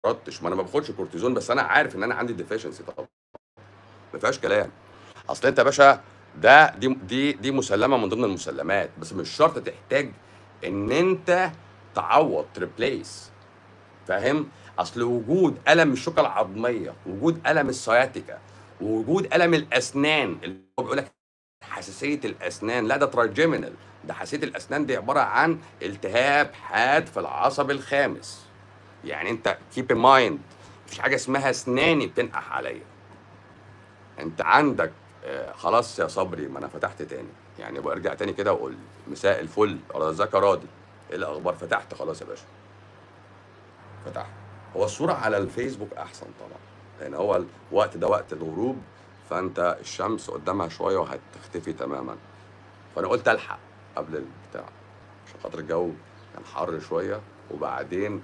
اتعرضتش ما انا ما باخدش كورتيزون بس انا عارف ان انا عندي ديفيشنسي طبعا ما فيهاش كلام اصل انت يا باشا ده دي دي دي مسلمه من ضمن المسلمات بس مش شرط تحتاج ان انت تعوض تريبليس فاهم اصل وجود الم الشوكه العظميه وجود الم السياتيكا وجود الم الاسنان اللي هو بيقول لك حساسيه الاسنان لا ده تراجيمينال ده حساسيه الاسنان دي عباره عن التهاب حاد في العصب الخامس يعني انت كيب ان مايند مفيش حاجه اسمها اسناني بتنقح عليا انت عندك آه خلاص يا صبري ما انا فتحت تاني يعني بقى ارجع تاني كده وقول لي مساء الفل رزاك راضي ايه الاخبار فتحت خلاص يا باشا فتحت هو الصوره على الفيسبوك احسن طبعا لان هو الوقت ده وقت الغروب فانت الشمس قدامها شويه وهتختفي تماما فانا قلت الحق قبل البتاع عشان خاطر الجو كان حر شويه وبعدين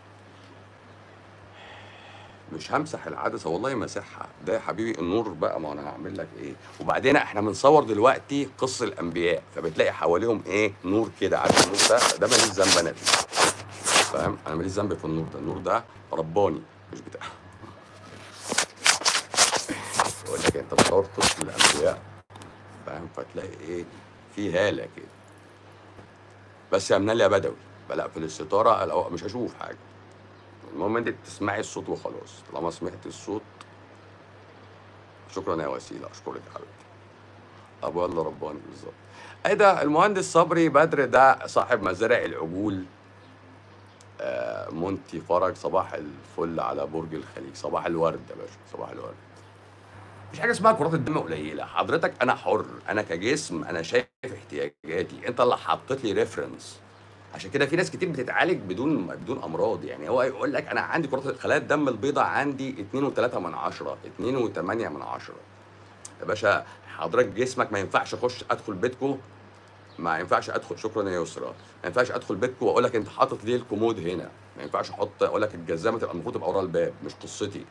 مش همسح العدسه والله ماسحها ده يا حبيبي النور بقى ما انا هعمل لك ايه وبعدين احنا بنصور دلوقتي قص الانبياء فبتلاقي حواليهم ايه نور كده عارف النور ده ده ماليش ذنب انا فيه فاهم انا ماليش ذنب في النور ده النور ده رباني مش بتاع بقول لك انت بتصور قص الانبياء فاهم فتلاقي ايه في هاله كده بس يا منال يا بدوي بقفل الستاره الأو- مش هشوف حاجه المهم انت تسمعي الصوت وخلاص طالما سمعت الصوت شكرا يا وسيله اشكرك يا حبيبتي ابو الله رباني بالظبط ايه ده المهندس صبري بدر ده صاحب مزارع العجول آه مونتي فرج صباح الفل على برج الخليج صباح الورد يا باشا صباح الورد مفيش حاجه اسمها كرات الدم قليله حضرتك انا حر انا كجسم انا شايف احتياجاتي انت اللي حطيت لي ريفرنس عشان كده في ناس كتير بتتعالج بدون بدون امراض يعني هو يقول لك انا عندي كرات خلايا الدم البيضاء عندي 2.3 من 10 2.8 من 10 يا باشا حضرتك جسمك ما ينفعش اخش ادخل بيتكو ما ينفعش ادخل شكرا يا يسرا ما ينفعش ادخل بيتكو واقول لك انت حاطط ليه الكومود هنا ما ينفعش احط اقول لك الجزامه تبقى المفروض تبقى ورا الباب مش قصتي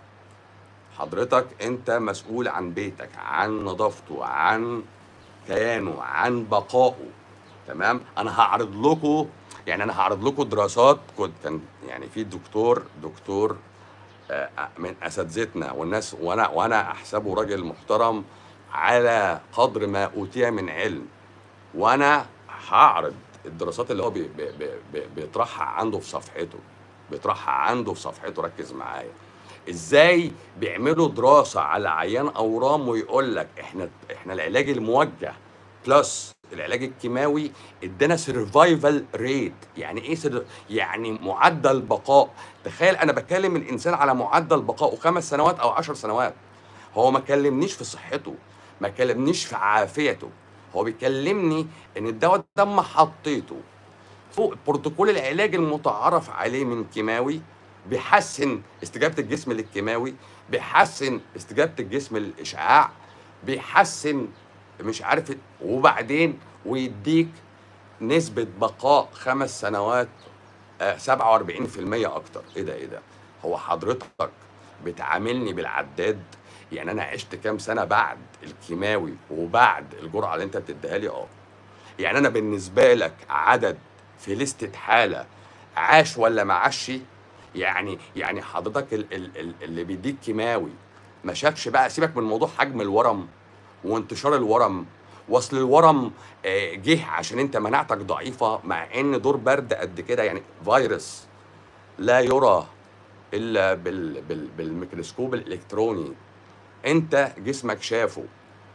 حضرتك انت مسؤول عن بيتك عن نظافته عن كيانه عن بقائه تمام انا هعرض لكم يعني انا هعرض لكم دراسات كنت كان يعني في دكتور دكتور آه، من اساتذتنا والناس وانا وانا احسبه راجل محترم على قدر ما اوتي من علم وانا هعرض الدراسات اللي هو بي بي بي بي بيطرحها عنده في صفحته بيطرحها عنده في صفحته ركز معايا ازاي بيعملوا دراسه على عيان اورام ويقول لك احنا احنا العلاج الموجه بلس العلاج الكيماوي ادانا سرفايفل ريت يعني ايه سر يعني معدل بقاء تخيل انا بكلم الانسان على معدل بقائه خمس سنوات او عشر سنوات هو ما كلمنيش في صحته ما كلمنيش في عافيته هو بيكلمني ان الدواء ده اما حطيته فوق بروتوكول العلاج المتعارف عليه من كيماوي بيحسن استجابه الجسم للكيماوي بيحسن استجابه الجسم للاشعاع بيحسن مش عارف إيه، وبعدين ويديك نسبه بقاء خمس سنوات آه، 47% اكتر ايه ده ايه ده هو حضرتك بتعاملني بالعداد يعني انا عشت كام سنه بعد الكيماوي وبعد الجرعه اللي انت بتديها لي اه يعني انا بالنسبه لك عدد في لستة حاله عاش ولا ما عاشش يعني يعني حضرتك ال- ال- ال- اللي بيديك كيماوي ما شافش بقى سيبك من موضوع حجم الورم وانتشار الورم واصل الورم آه، جه عشان انت مناعتك ضعيفه مع ان دور برد قد كده يعني فيروس لا يرى الا بال بال بالميكروسكوب الالكتروني انت جسمك شافه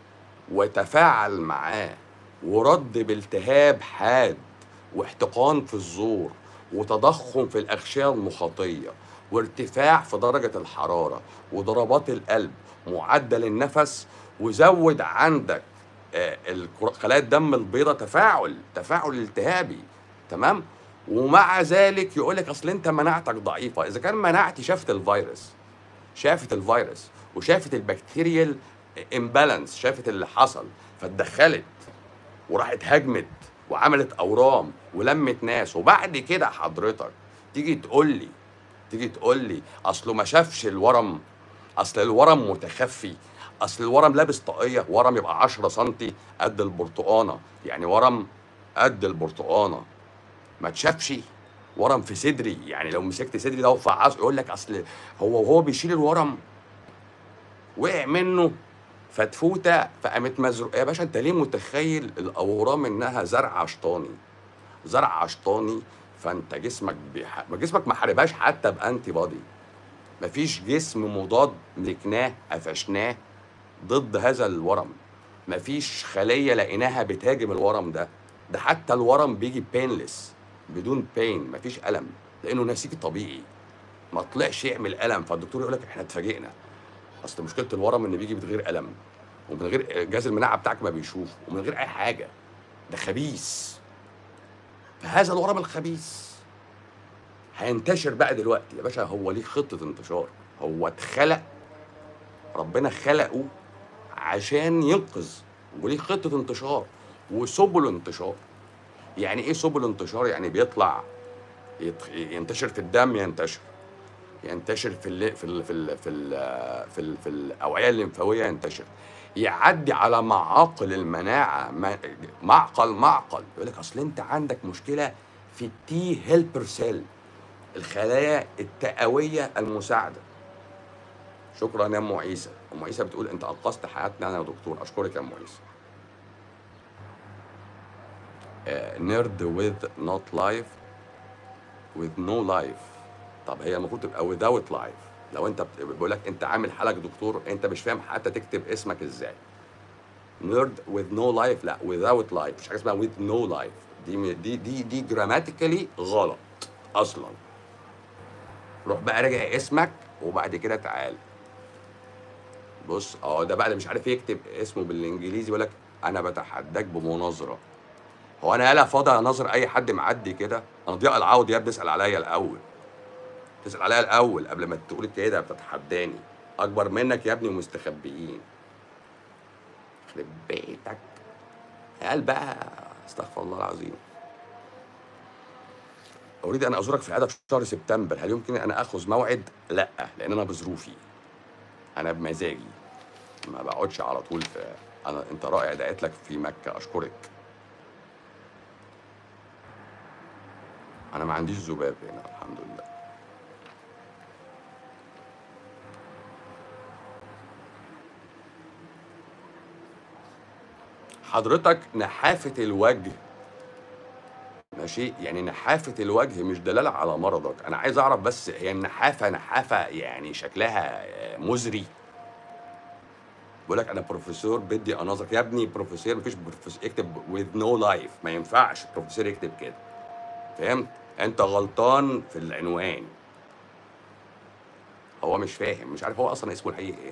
وتفاعل معاه ورد بالتهاب حاد واحتقان في الزور وتضخم في الأغشية المخاطية وارتفاع في درجة الحرارة وضربات القلب معدل النفس وزود عندك آه، الكرا- خلايا الدم البيضاء تفاعل تفاعل التهابي تمام ومع ذلك يقول لك اصل انت مناعتك ضعيفه اذا كان مناعتي شافت الفيروس شافت الفيروس وشافت البكتيريال امبالانس شافت اللي حصل فاتدخلت وراحت هجمت وعملت اورام ولمت ناس وبعد كده حضرتك تيجي تقول لي تيجي تقول لي اصله ما شافش الورم اصل الورم متخفي اصل الورم لابس طاقيه ورم يبقى 10 سم قد البرتقانه يعني ورم قد البرتقانه ما تشافش ورم في صدري يعني لو مسكت صدري ده وفعص يقول لك اصل هو وهو بيشيل الورم وقع منه فتفوته فقامت مزروقه يا باشا انت ليه متخيل الاورام انها زرع عشطاني زرع عشطاني فانت جسمك بيح... ما جسمك ما حاربهاش حتى بانتي بادي مفيش جسم مضاد مسكناه قفشناه ضد هذا الورم مفيش خليه لقيناها بتهاجم الورم ده ده حتى الورم بيجي بينلس بدون بين مفيش الم لانه نسيج طبيعي ما طلعش يعمل الم فالدكتور يقول لك احنا اتفاجئنا اصل مشكله الورم ان بيجي من غير الم ومن غير جهاز المناعه بتاعك ما بيشوف ومن غير اي حاجه ده خبيث فهذا الورم الخبيث هينتشر بقى دلوقتي يا باشا هو ليه خطه انتشار هو اتخلق ربنا خلقه عشان ينقذ وليه خطه انتشار وسبل انتشار يعني ايه سبل انتشار يعني بيطلع يت- ينتشر في الدم ينتشر ينتشر في ال في ال في ال في ال في, ال في الاوعيه الليمفاويه ينتشر يعدي على معاقل المناعه ما- معقل معقل يقول لك اصل انت عندك مشكله في التي هيلبر سيل الخلايا التئويه المساعده شكرا يا ام عيسى ام عيسى بتقول انت انقذت حياتنا انا يا دكتور اشكرك يا ام عيسى نيرد with not life with no life طب هي المفروض تبقى without life لو انت بت- بيقول لك انت عامل حالك دكتور انت مش فاهم حتى تكتب اسمك ازاي نيرد with no life لا without life مش حاجه اسمها with no life دي م- دي دي دي جراماتيكالي غلط اصلا روح بقى راجع اسمك وبعد كده تعال بص اه ده بقى اللي مش عارف يكتب اسمه بالانجليزي يقول لك انا بتحداك بمناظره هو انا يالا فاضي اناظر اي حد معدي كده انا ضياء العوض يا ابني اسال عليا الاول تسال عليا الاول قبل ما تقول كده بتتحداني اكبر منك يا ابني ومستخبيين يخرب بيتك قال بقى استغفر الله العظيم اريد ان ازورك في العياده في شهر سبتمبر هل يمكن ان اخذ موعد لا لان انا بظروفي انا بمزاجي ما بقعدش على طول في انا انت رائع دعيت لك في مكه اشكرك انا ما عنديش ذباب هنا الحمد لله حضرتك نحافة الوجه ماشي يعني نحافة الوجه مش دلالة على مرضك أنا عايز أعرف بس هي النحافة نحافة يعني شكلها آه، مزري بقول لك أنا بروفيسور بدي أناظرك يا ابني بروفيسور مفيش بروفيسور اكتب with no life ما ينفعش بروفيسور يكتب كده فهمت أنت غلطان في العنوان هو مش فاهم مش عارف هو أصلا اسمه الحقيقي إيه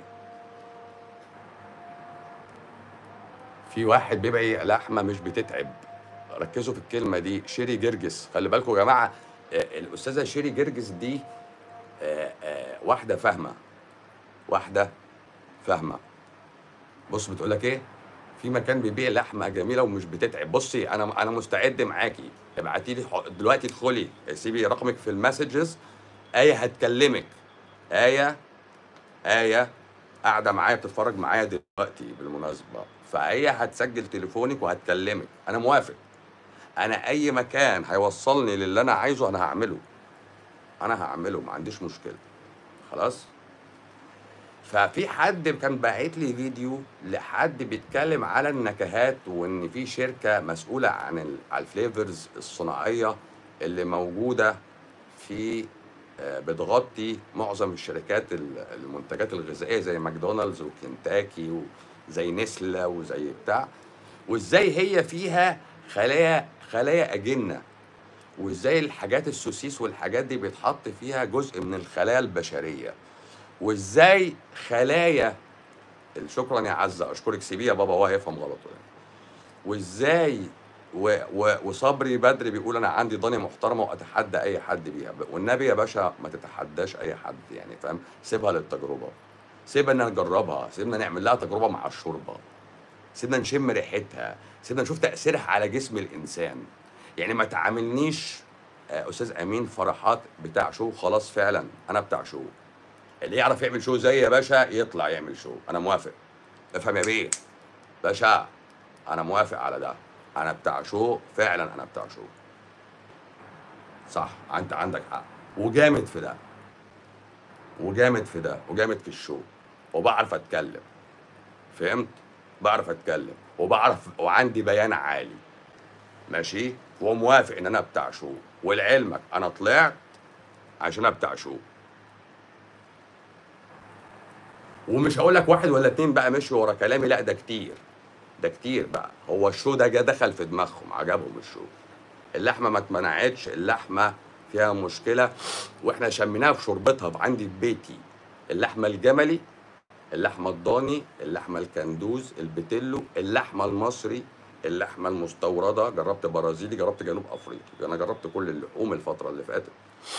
في واحد بيبيع لحمه مش بتتعب ركزوا في الكلمه دي شيري جرجس خلي بالكم يا جماعه آه، الاستاذه شيري جرجس دي آه، آه، واحده فاهمه واحده فاهمه بص بتقول لك ايه في مكان بيبيع لحمه جميله ومش بتتعب بصي انا انا مستعد معاكي ابعتي لي ح- دلوقتي ادخلي سيبي رقمك في المسجز ايه هتكلمك ايه ايه قاعده معايا بتتفرج معايا دلوقتي بالمناسبه فهي هتسجل تليفونك وهتكلمك انا موافق انا اي مكان هيوصلني للي انا عايزه انا هعمله انا هعمله ما عنديش مشكله خلاص ففي حد كان باعت لي فيديو لحد بيتكلم على النكهات وان في شركه مسؤوله عن ال- على الفليفرز الصناعيه اللي موجوده في آه، بتغطي معظم الشركات ال- المنتجات الغذائيه زي ماكدونالدز وكنتاكي وزي نسله وزي بتاع وازاي هي فيها خلايا خلايا اجنه وازاي الحاجات السوسيس والحاجات دي بيتحط فيها جزء من الخلايا البشريه وازاي خلايا شكرا يا عزه اشكرك سيبيه يا بابا هو هيفهم غلط يعني. وازاي و و وصبري بدري بيقول انا عندي ضاني محترمه واتحدى اي حد بيها والنبي يا باشا ما تتحداش اي حد يعني فاهم سيبها للتجربه سيبنا نجربها سيبنا نعمل لها تجربه مع الشوربه سيبنا نشم ريحتها سيبنا نشوف تاثيرها على جسم الانسان يعني ما تعاملنيش آه، استاذ امين فرحات بتاع شو خلاص فعلا انا بتاع شو اللي يعرف يعمل شو زي يا باشا يطلع يعمل شو انا موافق افهم يا بيه باشا انا موافق على ده انا بتاع شو فعلا انا بتاع شو صح انت عندك حق وجامد في ده وجامد في ده وجامد في الشو وبعرف اتكلم فهمت بعرف اتكلم وبعرف وعندي بيان عالي ماشي وموافق ان انا بتاع شو ولعلمك انا طلعت عشان انا بتاع شو ومش هقول لك واحد ولا اتنين بقى مشوا ورا كلامي لا ده كتير ده كتير بقى هو الشو ده جه دخل في دماغهم عجبهم الشو اللحمه ما اتمنعتش اللحمه فيها مشكله واحنا شميناها في شربتها عندي في بيتي اللحمه الجملي اللحمه الضاني اللحمه الكندوز البتلو اللحمه المصري اللحمه المستورده جربت برازيلي جربت جنوب افريقي انا جربت كل اللحوم الفتره اللي فاتت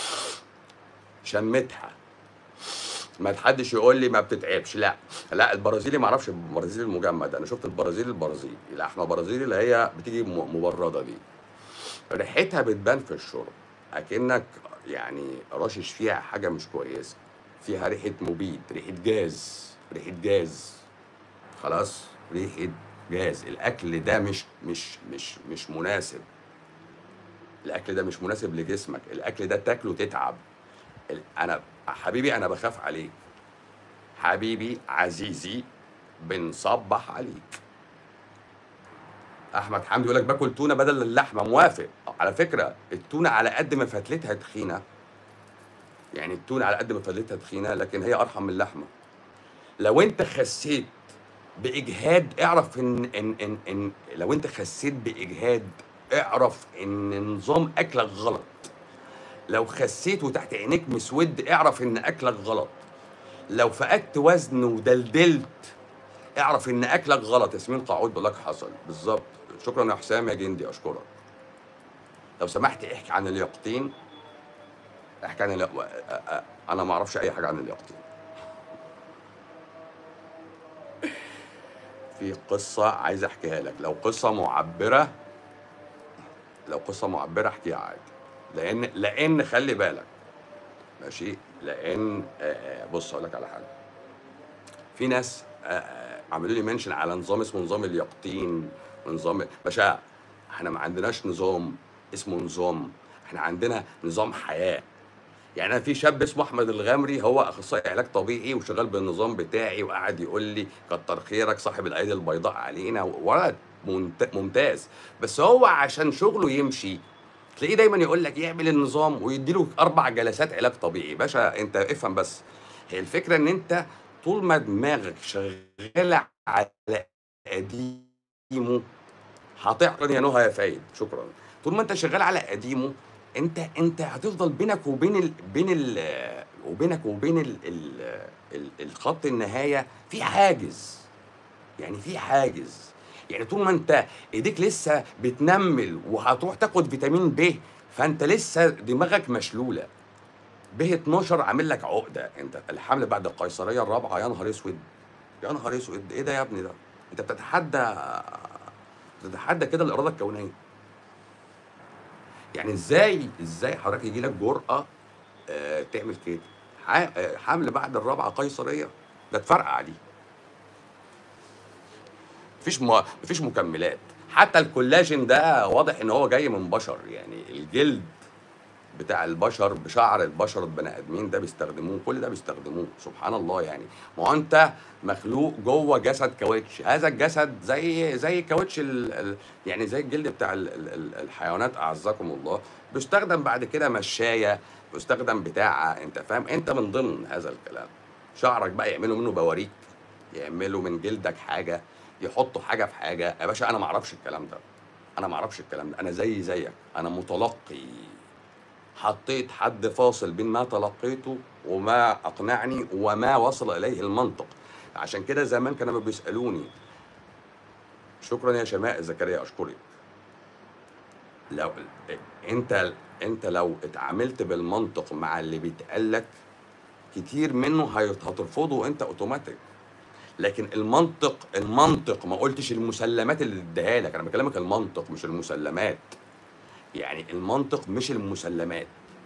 شمتها ما حدش يقول لي ما بتتعبش لا لا البرازيلي ما اعرفش البرازيلي المجمد انا شفت البرازيلي البرازيلي اللحمه البرازيلي اللي هي بتيجي م- مبرده دي ريحتها بتبان في الشرب اكنك يعني رشش فيها حاجه مش كويسه فيها ريحه مبيد ريحه جاز ريحه جاز خلاص ريحه جاز الاكل ده مش مش مش مش مناسب الاكل ده مش مناسب لجسمك الاكل ده تاكله تتعب ال- انا حبيبي انا بخاف عليك حبيبي عزيزي بنصبح عليك احمد حمدي يقول لك باكل تونه بدل اللحمه موافق على فكره التونه على قد ما فتلتها تخينه يعني التونه على قد ما فتلتها تخينه لكن هي ارحم من اللحمه لو انت خسيت باجهاد اعرف ان ان ان, إن لو انت خسيت باجهاد اعرف ان نظام اكلك غلط لو خسيت وتحت عينيك مسود اعرف ان اكلك غلط لو فقدت وزن ودلدلت اعرف ان اكلك غلط ياسمين قاعود بقول لك حصل بالظبط شكرا يا حسام يا جندي اشكرك لو سمحت احكي عن اليقطين احكي عن اليق... أ- أ- انا ما اعرفش اي حاجه عن اليقطين في قصه عايز احكيها لك لو قصه معبره لو قصه معبره احكيها عادي لان لان خلي بالك ماشي لان آه، آه، بص اقول لك على حاجه في ناس آه، آه، عملوا لي منشن على نظام اسمه نظام اليقطين ونظام باشا احنا ما عندناش نظام اسمه نظام احنا عندنا نظام حياه يعني انا في شاب اسمه احمد الغامري هو اخصائي علاج طبيعي وشغال بالنظام بتاعي وقاعد يقول لي كتر خيرك صاحب الايدي البيضاء علينا ولد ممت- ممتاز بس هو عشان شغله يمشي تلاقيه دايما يقول لك يعمل النظام ويديله اربع جلسات علاج طبيعي باشا انت افهم بس هي الفكره ان انت طول ما دماغك شغاله على قديمه هتعقل يا نهى يا فايد شكرا طول ما انت شغال على قديمه انت انت هتفضل بينك وبين ال... بين ال... وبينك وبين ال... ال... ال... الخط النهايه في حاجز يعني في حاجز يعني طول ما انت ايديك لسه بتنمل وهتروح تاخد فيتامين ب فانت لسه دماغك مشلوله ب 12 عامل لك عقده انت الحمل بعد القيصريه الرابعه يا نهار اسود يا نهار اسود ايه ده يا ابني ده انت بتتحدى بتتحدى كده الاراده الكونيه يعني ازاي ازاي حضرتك يجي لك جرأه آه تعمل كده ح- آه، حمل بعد الرابعه قيصريه ده تفرقع دي مفيش م... مفيش مكملات حتى الكولاجين ده واضح ان هو جاي من بشر يعني الجلد بتاع البشر بشعر البشر البني ادمين ده بيستخدموه كل ده بيستخدموه سبحان الله يعني ما هو انت مخلوق جوه جسد كاوتش هذا الجسد زي زي كاوتش ال... ال... يعني زي الجلد بتاع ال... ال... ال- الحيوانات اعزكم الله بيستخدم بعد كده مشايه بيستخدم بتاع انت فاهم انت من ضمن هذا الكلام شعرك بقى يعملوا منه بواريك يعملوا من جلدك حاجه يحطوا حاجه في حاجه يا باشا انا ما اعرفش الكلام ده انا ما اعرفش الكلام ده انا زي زيك انا متلقي حطيت حد فاصل بين ما تلقيته وما اقنعني وما وصل اليه المنطق عشان كده زمان كانوا بيسالوني شكرا يا شماء زكريا اشكرك لو انت انت لو اتعاملت بالمنطق مع اللي بيتقال لك كتير منه هيت- هترفضه انت اوتوماتيك لكن المنطق المنطق ما قلتش المسلمات اللي اديها لك انا بكلمك المنطق مش المسلمات يعني المنطق مش المسلمات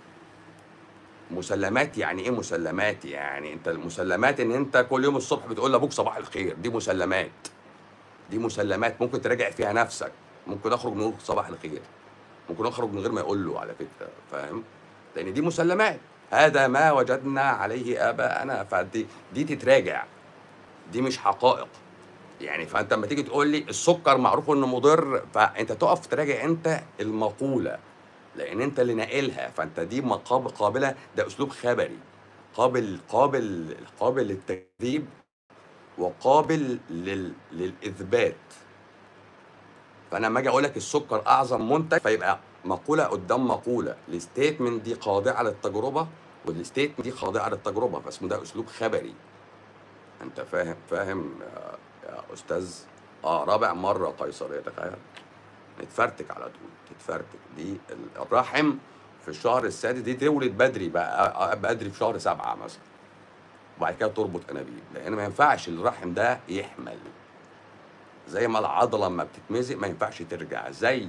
مسلمات يعني ايه مسلمات يعني انت المسلمات ان انت كل يوم الصبح بتقول لابوك صباح الخير دي مسلمات دي مسلمات ممكن تراجع فيها نفسك ممكن اخرج نقول صباح الخير ممكن اخرج من غير ما يقول له على فكره فاهم لان دي مسلمات هذا ما وجدنا عليه اباءنا فدي دي تتراجع دي مش حقائق يعني فانت لما تيجي تقول لي السكر معروف انه مضر فانت تقف تراجع انت المقوله لان انت اللي ناقلها فانت دي مقاب قابله ده اسلوب خبري قابل قابل قابل للتكذيب وقابل لل... للاثبات فانا لما اجي اقول لك السكر اعظم منتج فيبقى مقوله قدام مقوله الستيتمنت دي خاضعه للتجربه والستيتمنت دي خاضعه للتجربه فاسمه ده اسلوب خبري انت فاهم فاهم يا, يا استاذ اه رابع مره قيصريه تخيل نتفرتك على طول تتفرتك دي الرحم في الشهر السادس دي تولد بدري بقى بدري في شهر سبعة مثلا وبعد كده تربط انابيب لان ما ينفعش الرحم ده يحمل زي ما العضله لما بتتمزق ما ينفعش ترجع زي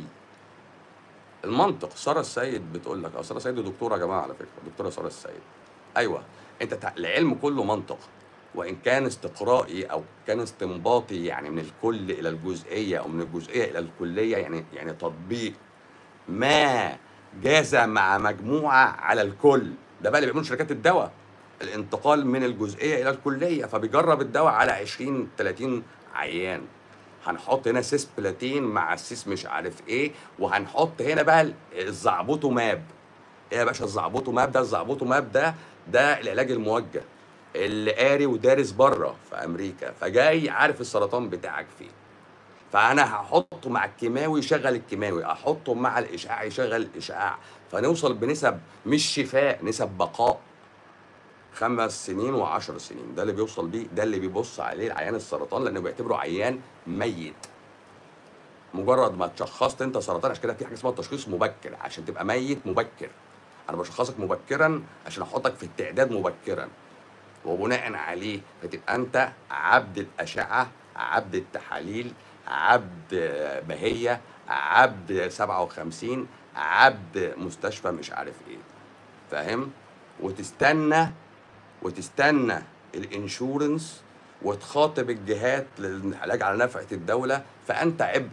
المنطق ساره السيد بتقول لك اه ساره السيد دكتوره يا جماعه على فكره دكتوره ساره السيد ايوه انت تع... العلم كله منطق وان كان استقرائي او كان استنباطي يعني من الكل الى الجزئيه او من الجزئيه الى الكليه يعني يعني تطبيق ما جاز مع مجموعه على الكل ده بقى اللي بيعملوا شركات الدواء الانتقال من الجزئيه الى الكليه فبيجرب الدواء على 20 30 عيان هنحط هنا سيس بلاتين مع السيس مش عارف ايه وهنحط هنا بقى الزعبوتو ماب ايه يا باشا الزعبوتو ماب ده الزعبوتو ماب ده ده العلاج الموجه اللي قاري ودارس بره في امريكا فجاي عارف السرطان بتاعك فين فانا هحطه مع الكيماوي يشغل الكيماوي احطه مع الاشعاع يشغل الاشعاع فنوصل بنسب مش شفاء نسب بقاء خمس سنين وعشر سنين ده اللي بيوصل بيه ده اللي بيبص عليه العيان السرطان لانه بيعتبره عيان ميت مجرد ما تشخصت انت سرطان عشان كده في حاجه اسمها تشخيص مبكر عشان تبقى ميت مبكر انا بشخصك مبكرا عشان احطك في التعداد مبكرا وبناء عليه فتبقى انت عبد الاشعه عبد التحاليل عبد بهيه عبد 57 عبد مستشفى مش عارف ايه فاهم وتستنى وتستنى الانشورنس وتخاطب الجهات للعلاج على نفقه الدوله فانت عبء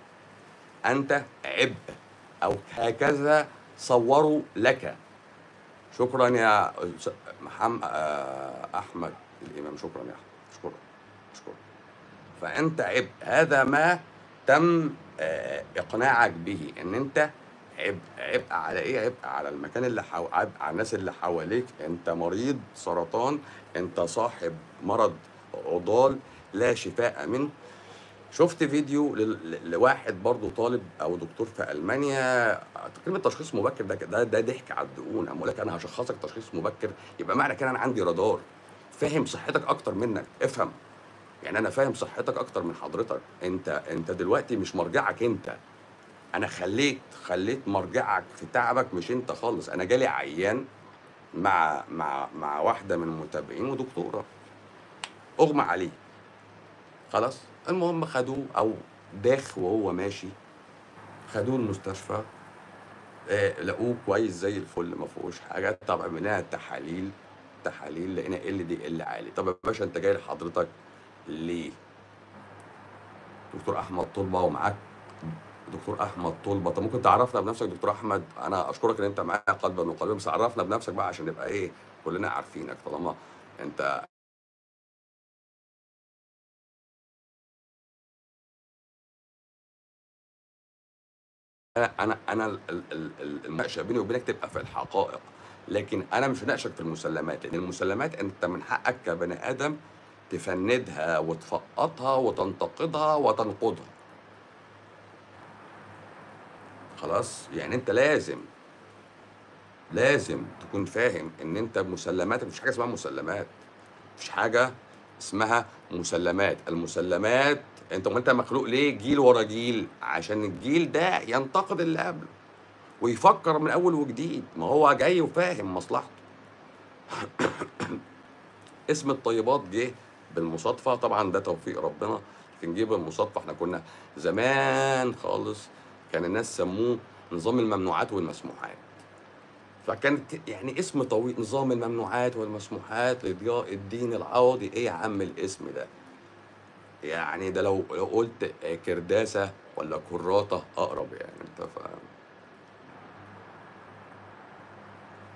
انت عبء او هكذا صوروا لك شكرا يا محمد احمد الامام شكرا يا احمد اشكرك اشكرك فانت عبء هذا ما تم آه، اقناعك به ان انت عبء عبء على ايه عبء على المكان اللي حو... عبء على الناس اللي حواليك انت مريض سرطان انت صاحب مرض عضال لا شفاء منه شفت فيديو ل- لواحد برضه طالب او دكتور في المانيا كلمه تشخيص مبكر ده ده, ده ضحك على الدقون اقول لك انا هشخصك تشخيص مبكر يبقى معنى كده انا عندي رادار فاهم صحتك اكتر منك افهم يعني انا فاهم صحتك اكتر من حضرتك انت انت دلوقتي مش مرجعك انت انا خليت خليت مرجعك في تعبك مش انت خالص انا جالي عيان مع مع مع واحده من المتابعين ودكتوره اغمى عليه خلاص المهم خدوه او داخ وهو ماشي خدوه المستشفى آه لقوه كويس زي الفل ما فيهوش حاجه طب عملنا تحاليل تحاليل لقينا ال دي ال عالي طب يا باشا انت جاي لحضرتك ليه دكتور احمد طلبه ومعاك دكتور احمد طلبه طب ممكن تعرفنا بنفسك دكتور احمد انا اشكرك ان انت معايا قلبا وقلبا بس عرفنا بنفسك بقى عشان نبقى ايه كلنا عارفينك طالما انت انا انا انا ال- ال- ال- ال- المناقشه بيني وبينك تبقى في الحقائق لكن انا مش هناقشك في المسلمات لان المسلمات انت من حقك كبني ادم تفندها وتفقطها وتنتقدها وتنقدها خلاص يعني انت لازم لازم تكون فاهم ان انت مسلماتك مش حاجه اسمها مسلمات مش حاجه اسمها مسلمات المسلمات انت ما انت مخلوق ليه جيل ورا جيل عشان الجيل ده ينتقد اللي قبله ويفكر من اول وجديد ما هو جاي وفاهم مصلحته اسم الطيبات جه بالمصادفه طبعا ده توفيق ربنا لكن جه بالمصادفه احنا كنا زمان خالص كان الناس سموه نظام الممنوعات والمسموحات فكانت يعني اسم طويل نظام الممنوعات والمسموحات لضياء الدين العوضي ايه يا عم الاسم ده يعني ده لو لو قلت كرداسه ولا كراته اقرب يعني انت فاهم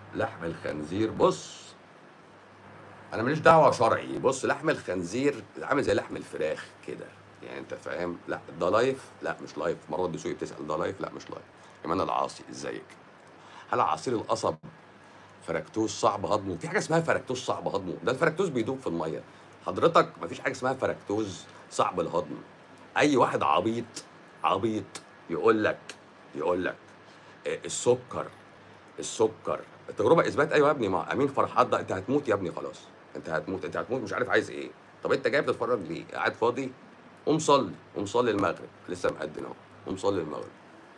لحم الخنزير بص انا ماليش دعوه شرعي بص لحم الخنزير عامل زي لحم الفراخ كده يعني انت فاهم لا ده لايف لا مش لايف مرة دسوقي بتسال ده لايف لا مش لايف ايمان العاصي ازيك هل عصير القصب فركتوز صعب هضمه في حاجه اسمها فركتوز صعب هضمه ده الفركتوز بيدوب في الميه حضرتك مفيش حاجه اسمها فركتوز صعب الهضم اي واحد عبيط عبيط يقول لك يقول لك آه، السكر السكر التجربه اثبات ايوه يا ابني ما امين فرحات ده انت هتموت يا ابني خلاص انت هتموت انت هتموت مش عارف عايز ايه طب انت جاي بتتفرج ليه قاعد فاضي قوم صلي قوم صلي المغرب لسه مقدم اهو قوم صلي المغرب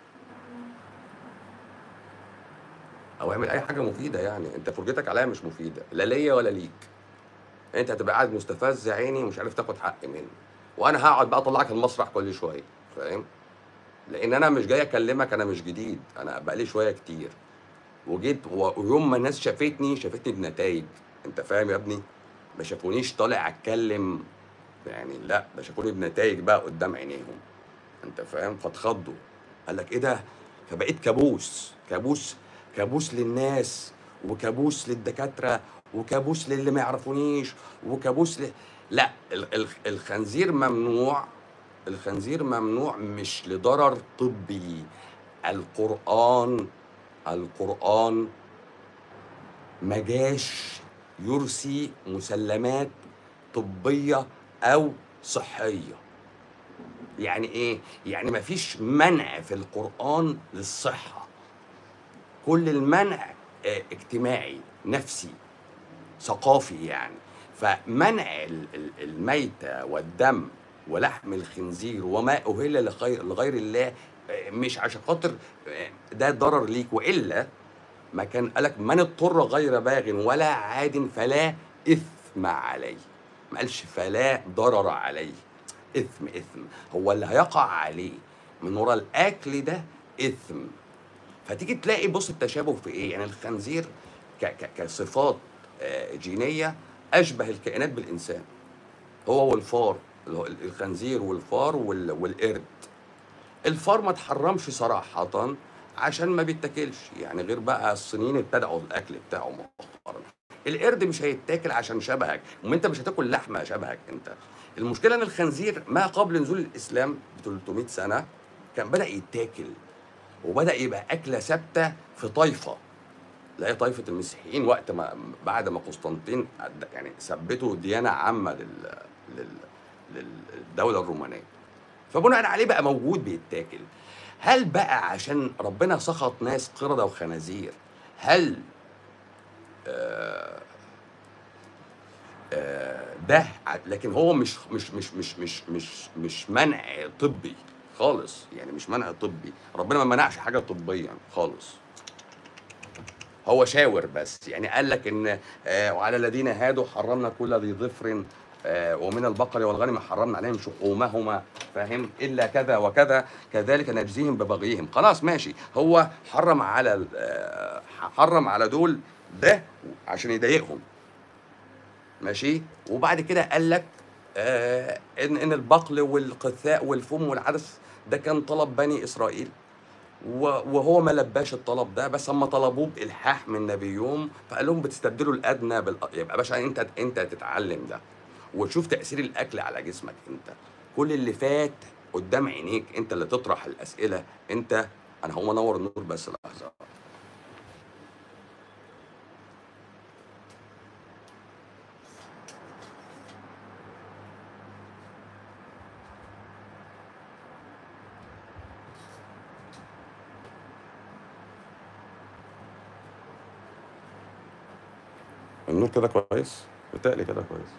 او اعمل اي حاجه مفيده يعني انت فرجتك عليا مش مفيده لا ليا ولا ليك انت هتبقى قاعد مستفز يا عيني ومش عارف تاخد حق مني وانا هقعد بقى اطلعك المسرح كل شويه فاهم لان انا مش جاي اكلمك انا مش جديد انا بقالي شويه كتير وجيت و- ويوم ما الناس شافتني شافتني بنتائج انت فاهم يا ابني ما شافونيش طالع اتكلم يعني لا ده شافوني بنتائج بقى قدام عينيهم انت فاهم فاتخضوا قال لك ايه ده فبقيت كابوس كابوس كابوس للناس وكابوس للدكاتره وكابوس للي ما يعرفونيش وكابوس ل... لا ال- ال- الخنزير ممنوع الخنزير ممنوع مش لضرر طبي القرآن القرآن ما جاش يرسي مسلمات طبية أو صحية يعني إيه؟ يعني ما فيش منع في القرآن للصحة كل المنع آه، اجتماعي نفسي ثقافي يعني فمنع ال- ال- الميتة والدم ولحم الخنزير وما أهل لخير لغير الله آه، مش عشان خاطر آه، ده ضرر ليك وإلا ما كان قالك من اضطر غير باغ ولا عاد فلا إثم عليه ما قالش فلا ضرر عليه إثم إثم هو اللي هيقع عليه من ورا الأكل ده إثم فتيجي تلاقي بص التشابه في ايه يعني الخنزير ك ك كصفات آه، جينيه اشبه الكائنات بالانسان هو والفار اللي هو الخنزير والفار وال- والقرد الفار ما تحرمش صراحه عشان ما بيتاكلش يعني غير بقى الصينيين ابتدعوا الاكل بتاعه مؤخرا القرد مش هيتاكل عشان شبهك وما انت مش هتاكل لحمه شبهك انت المشكله ان الخنزير ما قبل نزول الاسلام ب 300 سنه كان بدا يتاكل وبدا يبقى اكله ثابته في طائفه اللي هي طائفه المسيحيين وقت ما بعد ما قسطنطين أد- يعني ثبتوا ديانه عامه لل لل للدوله الرومانيه فبناء عليه بقى موجود بيتاكل هل بقى عشان ربنا سخط ناس قردة وخنازير هل آه آه ده ع- لكن هو مش مش مش مش مش مش مش منع طبي خالص يعني مش منع طبي ربنا ما منعش حاجه طبيا خالص هو شاور بس يعني قال لك ان آه وعلى الذين هادوا حرمنا كل ذي ظفر آه ومن البقر والغنم حرمنا عليهم شحومهما فاهم الا كذا وكذا كذلك نجزيهم ببغيهم خلاص ماشي هو حرم على ال- آه حرم على دول ده عشان يضايقهم ماشي وبعد كده قال لك آه ان ان البقل والقثاء والفم والعدس ده كان طلب بني اسرائيل و- وهو ما لباش الطلب ده بس هم طلبوه بالحاح من نبيهم فقال لهم بتستبدلوا الادنى بال يبقى باشا انت انت تتعلم ده وتشوف تاثير الاكل على جسمك انت كل اللي فات قدام عينيك انت اللي تطرح الاسئله انت انا هقوم انور النور بس لحظه النور كده كويس بتقلي كده كويس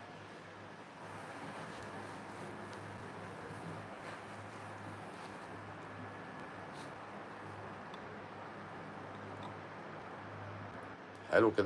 حلو كده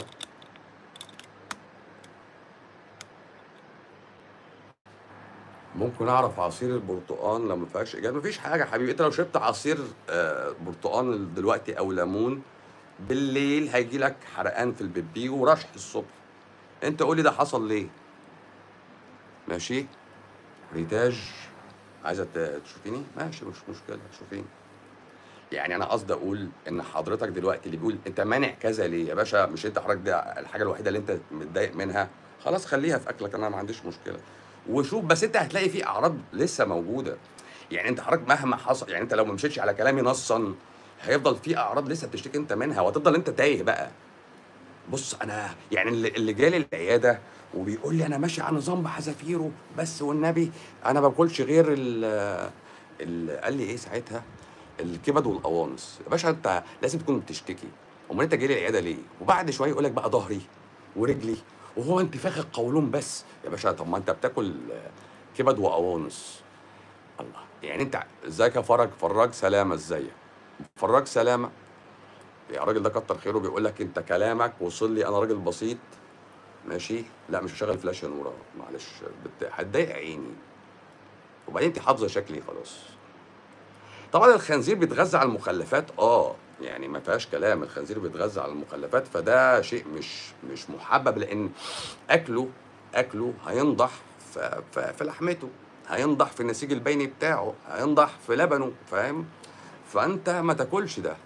ممكن اعرف عصير البرتقال لو ما فيهاش اجابه مفيش حاجه يا حبيبي انت لو شربت عصير آه، برتقال دلوقتي او ليمون بالليل هيجي لك حرقان في البيبي ورشح الصبح انت قول لي ده حصل ليه ماشي ريتاج عايزه ت- تشوفيني ماشي مش مشكله شوفيني يعني انا قصدي اقول ان حضرتك دلوقتي اللي بيقول انت مانع كذا ليه يا باشا مش انت حضرتك ده الحاجه الوحيده اللي انت متضايق منها خلاص خليها في اكلك انا ما عنديش مشكله وشوف بس انت هتلاقي في اعراض لسه موجوده يعني انت حضرتك مهما حصل يعني انت لو ما مشيتش على كلامي نصا هيفضل في اعراض لسه بتشتكي انت منها وهتفضل انت تايه بقى بص انا يعني اللي اللي جالي العياده وبيقول لي انا ماشي على نظام بحذافيره بس والنبي انا ما باكلش غير ال ال- قال لي ايه ساعتها الكبد والقوانص يا باشا انت لازم تكون بتشتكي امال انت جاي لي العياده ليه وبعد شويه يقول لك بقى ظهري ورجلي وهو انتفاخ القولون بس يا باشا طب ما انت بتاكل كبد وقوانص الله يعني انت ازيك يا فرج فراج سلامه ازيك فراج سلامه يا راجل ده كتر خيره بيقول لك انت كلامك وصل لي انا راجل بسيط ماشي لا مش هشغل فلاش يا نوره معلش بت- هتضايق عيني وبعدين انت حافظه شكلي خلاص طبعا الخنزير بيتغذى على المخلفات اه يعني ما فيهاش كلام الخنزير بيتغذى على المخلفات فده شيء مش مش محبب لان اكله اكله هينضح في, في, في لحمته هينضح في النسيج البيني بتاعه هينضح في لبنه فاهم فانت ما تاكلش ده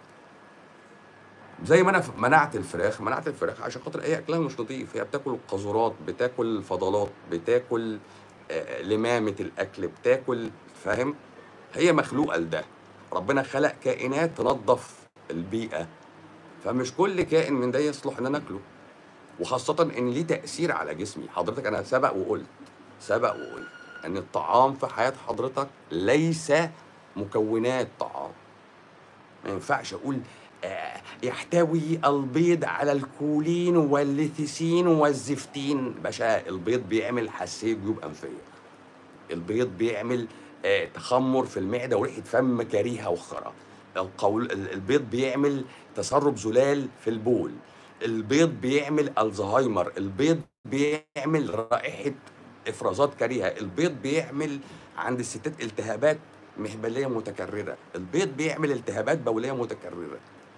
زي ما انا ف- منعت الفراخ منعت الفراخ عشان خاطر هي اكلها مش نظيف هي بتاكل قاذورات بتاكل فضلات بتاكل آه، لمامه الاكل بتاكل فاهم هي مخلوقه لده ربنا خلق كائنات تنظف البيئه فمش كل كائن من ده يصلح ان انا اكله وخاصه ان ليه تاثير على جسمي حضرتك انا سبق وقلت سبق وقلت ان الطعام في حياه حضرتك ليس مكونات طعام ما ينفعش اقول آه، يحتوي البيض على الكولين والليثيسين والزفتين باشا البيض بيعمل حساسيه جيوب انفيه البيض بيعمل آه، تخمر في المعده وريحه فم كريهه وخرا القول ال- البيض بيعمل تسرب زلال في البول البيض بيعمل الزهايمر البيض بيعمل رائحه افرازات كريهه البيض بيعمل عند الستات التهابات مهبليه متكرره البيض بيعمل التهابات بوليه متكرره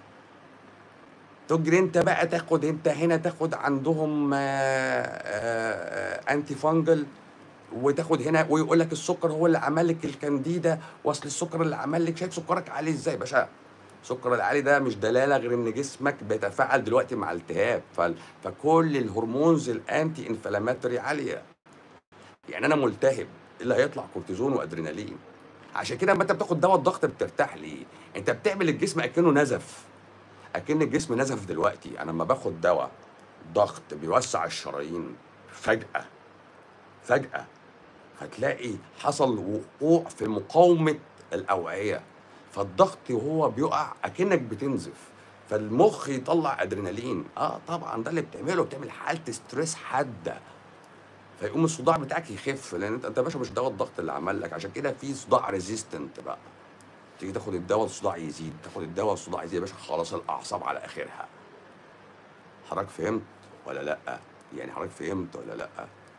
تجري انت بقى تاخد انت هنا تاخد عندهم آه، آه، آه، انتي فانجل وتاخد هنا ويقول لك السكر هو اللي عمل لك الكانديدا واصل السكر اللي عمل لك شايف سكرك عالي ازاي يا باشا السكر العالي ده مش دلاله غير ان جسمك بيتفاعل دلوقتي مع التهاب ف- فكل الهرمونز الانتي انفلاماتوري عاليه يعني انا ملتهب إيه اللي هيطلع كورتيزون وادرينالين عشان كده لما انت بتاخد دواء الضغط بترتاح ليه انت بتعمل الجسم اكنه نزف اكن الجسم نزف دلوقتي انا لما باخد دواء ضغط بيوسع الشرايين فجاه فجاه هتلاقي حصل وقوع في مقاومه الاوعيه فالضغط وهو بيقع اكنك بتنزف فالمخ يطلع ادرينالين اه طبعا ده اللي بتعمله بتعمل حاله ستريس حاده فيقوم الصداع بتاعك يخف لان انت انت يا باشا مش دواء الضغط اللي عمل لك عشان كده في صداع ريزيستنت بقى تيجي تاخد الدواء الصداع يزيد تاخد الدواء الصداع يزيد يا باشا خلاص الاعصاب على اخرها حضرتك فهمت ولا لا يعني حضرتك فهمت ولا لا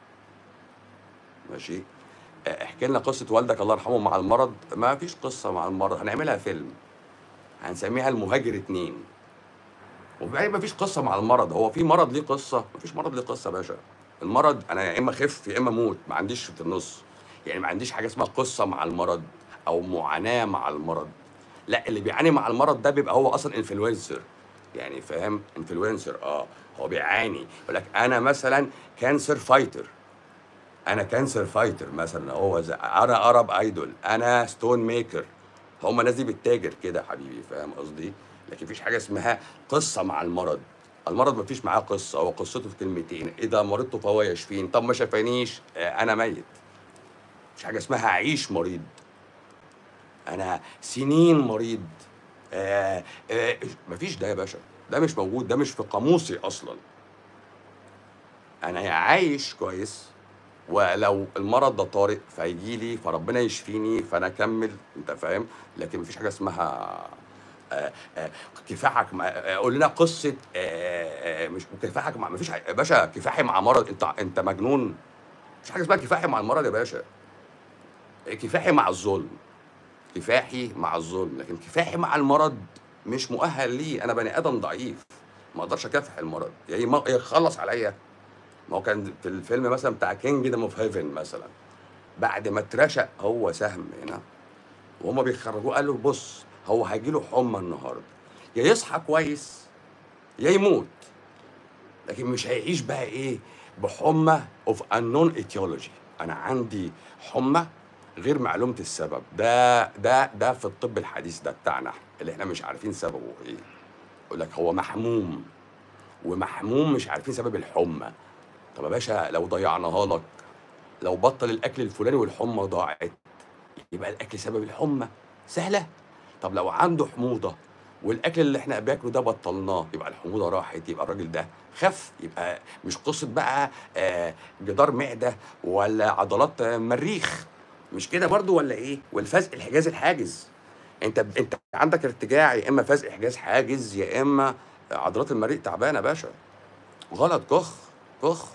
ماشي اه، احكي لنا قصه والدك الله يرحمه مع المرض ما فيش قصه مع المرض هنعملها فيلم هنسميها المهاجر اتنين وبعدين ما فيش قصه مع المرض هو في مرض ليه قصه ما فيش مرض ليه قصه يا باشا المرض انا يا اما اخف يا اما اموت ما عنديش في النص يعني ما عنديش حاجه اسمها قصه مع المرض او معاناه مع المرض لا اللي بيعاني مع المرض ده بيبقى هو اصلا انفلونسر يعني فاهم انفلونسر اه هو بيعاني يقول لك انا مثلا كانسر فايتر انا كانسر فايتر مثلا هو زي انا ارب ايدول انا ستون ميكر هم الناس دي بتتاجر كده يا حبيبي فاهم قصدي لكن مفيش حاجه اسمها قصه مع المرض المرض مفيش معاه قصه هو قصته في كلمتين اذا مرضت فهو يشفين طب ما شفانيش آه، انا ميت مفيش حاجه اسمها اعيش مريض انا سنين مريض آه آه مفيش ده يا باشا ده مش موجود ده مش في قاموسي اصلا انا يا عايش كويس ولو المرض ده طارئ فيجي لي فربنا يشفيني فانا اكمل انت فاهم لكن مفيش حاجه اسمها آه، آه، كفاحك مع آه، قول لنا قصه آه، آه، مش كفاحك مع مفيش حاجة- يا باشا كفاحي مع مرض انت انت مجنون مفيش حاجه اسمها كفاحي مع المرض يا باشا كفاحي مع الظلم كفاحي مع الظلم لكن كفاحي مع المرض مش مؤهل ليه انا بني ادم ضعيف ما اقدرش اكافح المرض يا يم- يا يخلص عليا ما هو كان في الفيلم مثلا بتاع كينجدم اوف هيفن مثلا بعد ما اترشق هو سهم هنا وهما بيخرجوه قال له بص هو هيجيله حمى النهارده يا يصحى كويس يا يموت لكن مش هيعيش بقى ايه بحمى اوف unknown etiology انا عندي حمى غير معلومه السبب ده ده ده في الطب الحديث ده بتاعنا اللي احنا مش عارفين سببه ايه يقول لك هو محموم ومحموم مش عارفين سبب الحمى طب يا باشا لو ضيعناها لك لو بطل الاكل الفلاني والحمى ضاعت يبقى الاكل سبب الحمى سهله طب لو عنده حموضه والاكل اللي احنا بياكله ده بطلناه يبقى الحموضه راحت يبقى الراجل ده خف يبقى مش قصه بقى آه، جدار معده ولا عضلات آه، مريخ مش كده برضو ولا ايه والفزق الحجاز الحاجز انت انت عندك ارتجاع يا اما فزق حجاز حاجز يا اما عضلات المريء تعبانه يا باشا غلط كخ كخ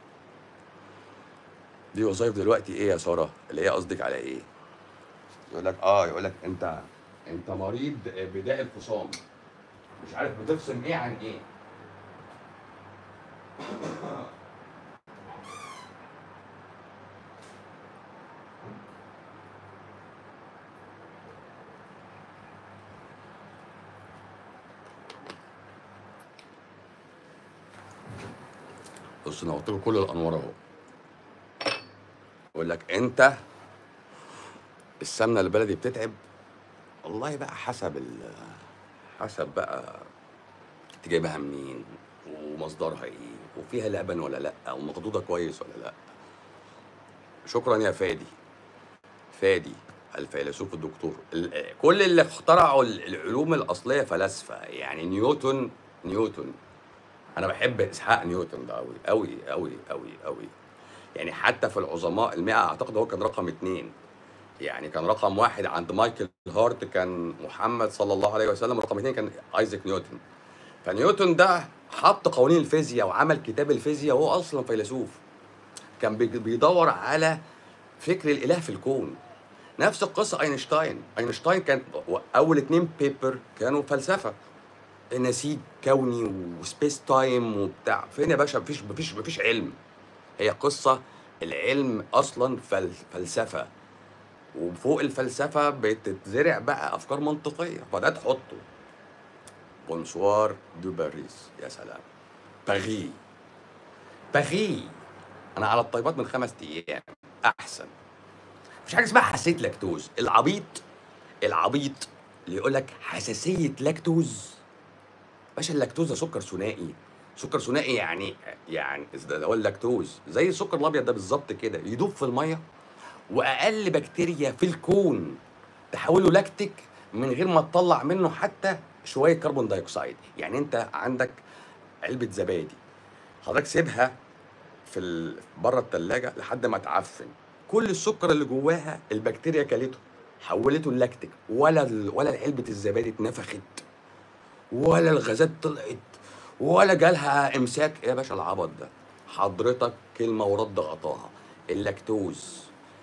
دي وظايف دلوقتي ايه يا ساره اللي هي قصدك على ايه يقول لك اه يقول لك انت انت مريض بداء الفصام مش عارف بتفصم ايه عن ايه بص انا قلت له كل الانوار اهو يقول لك انت السمنه البلدي بتتعب والله بقى حسب ال حسب بقى انت جايبها منين ومصدرها ايه وفيها لبن ولا لا ومخضوضه كويس ولا لا شكرا يا فادي فادي الفيلسوف الدكتور ال- كل اللي اخترعوا ال- العلوم الاصليه فلاسفه يعني نيوتن نيوتن انا بحب اسحاق نيوتن ده قوي قوي قوي قوي قوي يعني حتى في العظماء المئة اعتقد هو كان رقم اتنين يعني كان رقم واحد عند مايكل هارت كان محمد صلى الله عليه وسلم رقم اثنين كان ايزاك نيوتن فنيوتن ده حط قوانين الفيزياء وعمل كتاب الفيزياء وهو اصلا فيلسوف كان بي- بيدور على فكر الاله في الكون نفس القصه اينشتاين اينشتاين كان اول اتنين بيبر كانوا فلسفه نسيج كوني وسبيس تايم وبتاع فين يا باشا مفيش مفيش مفيش علم هي قصه العلم اصلا فل فلسفه وفوق الفلسفه بتتزرع بقى افكار منطقيه فده تحطه بونسوار دو باريس يا سلام باغي باغي انا على الطيبات من خمس ايام احسن مفيش حاجه اسمها حساسيه لاكتوز العبيط العبيط اللي يقول لك حساسيه لاكتوز باشا اللاكتوز ده سكر ثنائي سكر ثنائي يعني يعني ده هو اللاكتوز زي السكر الابيض ده بالظبط كده يدوب في الميه واقل بكتيريا في الكون تحوله لاكتيك من غير ما تطلع منه حتى شويه كربون دايوكسيد يعني انت عندك علبه زبادي حضرتك سيبها في ال... بره الثلاجه لحد ما تعفن كل السكر اللي جواها البكتيريا كلته حولته اللاكتيك ولا ال... ولا علبه الزبادي اتنفخت ولا الغازات طلعت ولا جالها امساك إيه يا باشا العبط ده حضرتك كلمه ورد غطاها اللاكتوز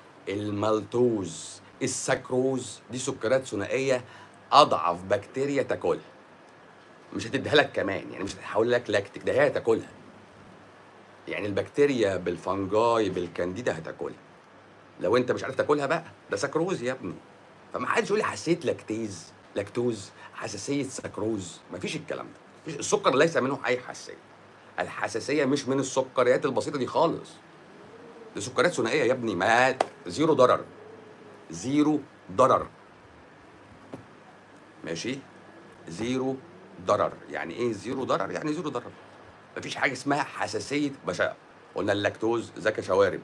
المالتوز السكروز دي سكريات ثنائيه اضعف بكتيريا تاكلها مش هتديها لك كمان يعني مش هتحول لك لاكتيك ده هي هتاكلها يعني البكتيريا بالفنجاي بالكانديدا هتاكلها لو انت مش عارف تاكلها بقى ده سكروز يا ابني فما حدش يقول لي حساسيه لاكتيز لاكتوز حساسيه سكروز مفيش الكلام ده مفيش السكر ليس منه اي حساسيه الحساسيه مش من السكريات البسيطه دي خالص دي سكريات ثنائيه يا ابني ما زيرو ضرر زيرو ضرر ماشي زيرو ضرر يعني ايه زيرو ضرر يعني زيرو ضرر مفيش حاجه اسمها حساسيه باشا قلنا اللاكتوز ذكى شوارب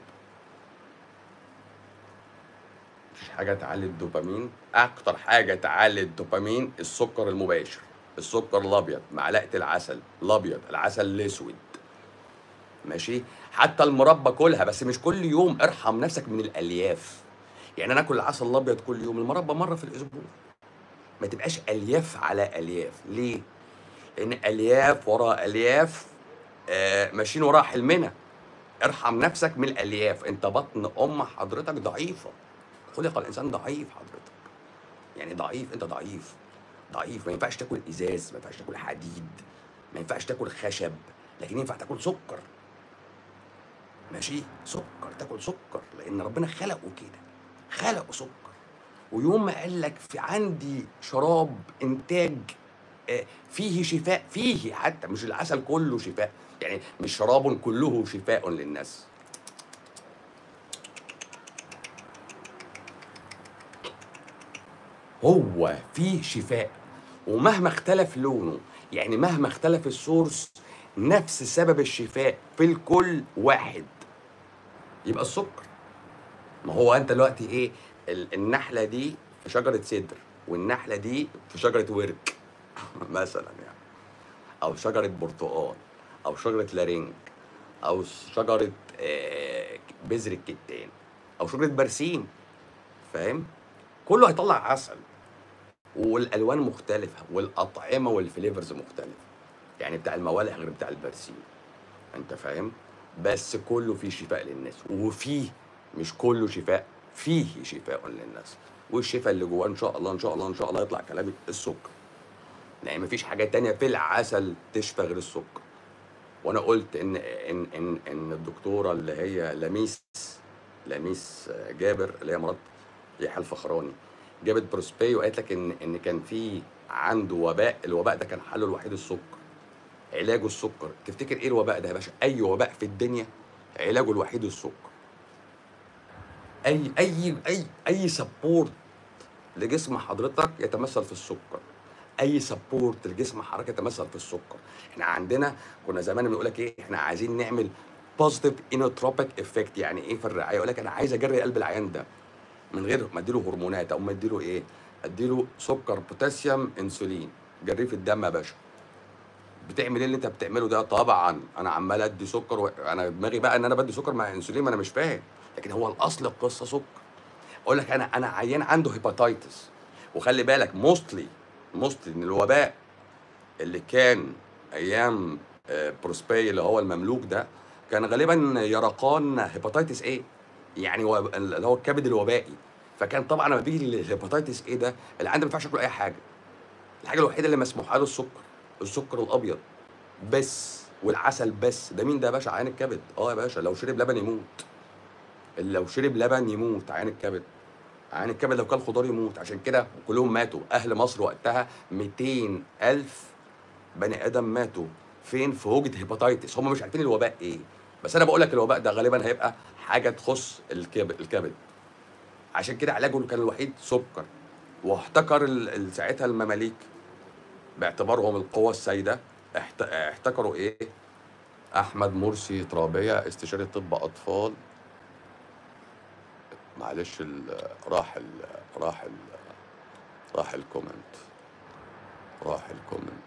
مفيش حاجه تعلي الدوبامين اكتر حاجه تعلي الدوبامين السكر المباشر السكر الابيض معلقه العسل الابيض العسل الاسود ماشي حتى المربى كلها بس مش كل يوم ارحم نفسك من الالياف يعني انا اكل العسل الابيض كل يوم المربى مره في الاسبوع ما تبقاش الياف على الياف ليه لان الياف ورا الياف آه ماشيين وراها حلمنا ارحم نفسك من الالياف انت بطن ام حضرتك ضعيفه خلق الانسان ضعيف حضرتك يعني ضعيف انت ضعيف ضعيف ما ينفعش تاكل ازاز ما ينفعش تاكل حديد ما ينفعش تاكل خشب لكن ينفع تاكل سكر ماشي سكر تاكل سكر لان ربنا خلقه كده خلقه سكر ويوم ما قال لك في عندي شراب انتاج آه، فيه شفاء فيه حتى مش العسل كله شفاء يعني مش شراب كله شفاء للناس هو فيه شفاء ومهما اختلف لونه يعني مهما اختلف السورس نفس سبب الشفاء في الكل واحد يبقى السكر ما هو انت دلوقتي ايه ال- النحله دي في شجره سدر والنحله دي في شجره ورك مثلا يعني او شجره برتقال او شجره لارنج او شجره آه، بذر الكتان او شجره برسيم فاهم كله هيطلع عسل والالوان مختلفه والاطعمه والفليفرز مختلفه يعني بتاع الموالح غير بتاع البرسيم انت فاهم بس كله فيه شفاء للناس وفيه مش كله شفاء فيه شفاء للناس والشفاء اللي جواه ان شاء الله ان شاء الله ان شاء الله يطلع كلامي السكر يعني مفيش حاجه تانية في العسل تشفى غير السكر وانا قلت ان ان ان ان الدكتوره اللي هي لميس لميس جابر اللي هي مرات يحيى الفخراني جابت بروسبي وقالت لك ان ان كان في عنده وباء الوباء ده كان حله الوحيد السكر علاجه السكر تفتكر ايه الوباء ده يا باشا اي وباء في الدنيا علاجه الوحيد السكر اي اي اي اي سبورت لجسم حضرتك يتمثل في السكر اي سبورت لجسم حضرتك يتمثل في السكر احنا عندنا كنا زمان بنقول لك ايه احنا عايزين نعمل بوزيتيف انوتروبيك افكت يعني ايه في الرعايه يقول لك انا عايز اجري قلب العيان ده من غير ما اديله هرمونات او ما اديله ايه اديله سكر بوتاسيوم انسولين جريه في الدم يا باشا بتعمل ايه اللي انت بتعمله ده طبعا انا عمال ادي سكر و... انا دماغي بقى ان انا بدي سكر مع انسولين ما انا مش فاهم لكن هو الاصل القصه سكر اقول لك انا انا عيان عنده هيباتيتس وخلي بالك موستلي موستلي ان الوباء اللي كان ايام آه، بروسبي اللي هو المملوك ده كان غالبا يرقان هيباتيتس ايه يعني هو اللي هو الكبد الوبائي فكان طبعا لما بيجي الهيباتيتس ايه ده العيان ده ما ينفعش ياكل اي حاجه الحاجه الوحيده اللي مسموحه له السكر السكر الابيض بس والعسل بس ده مين ده يا باشا عيان الكبد اه يا باشا لو شرب لبن يموت اللي لو شرب لبن يموت عيان الكبد عيان الكبد لو كل خضار يموت عشان كده كلهم ماتوا اهل مصر وقتها 200 الف بني ادم ماتوا فين في هوجة هيباتيتس هم مش عارفين الوباء ايه بس انا بقول لك الوباء ده غالبا هيبقى حاجه تخص الكبد الكبد عشان كده علاجه كان الوحيد سكر واحتكر ال- ال- ساعتها المماليك باعتبارهم القوى السائده احت- احتكروا ايه احمد مرسي ترابيه استشاري طب اطفال معلش ال- راح ال راح ال راح الكومنت راح الكومنت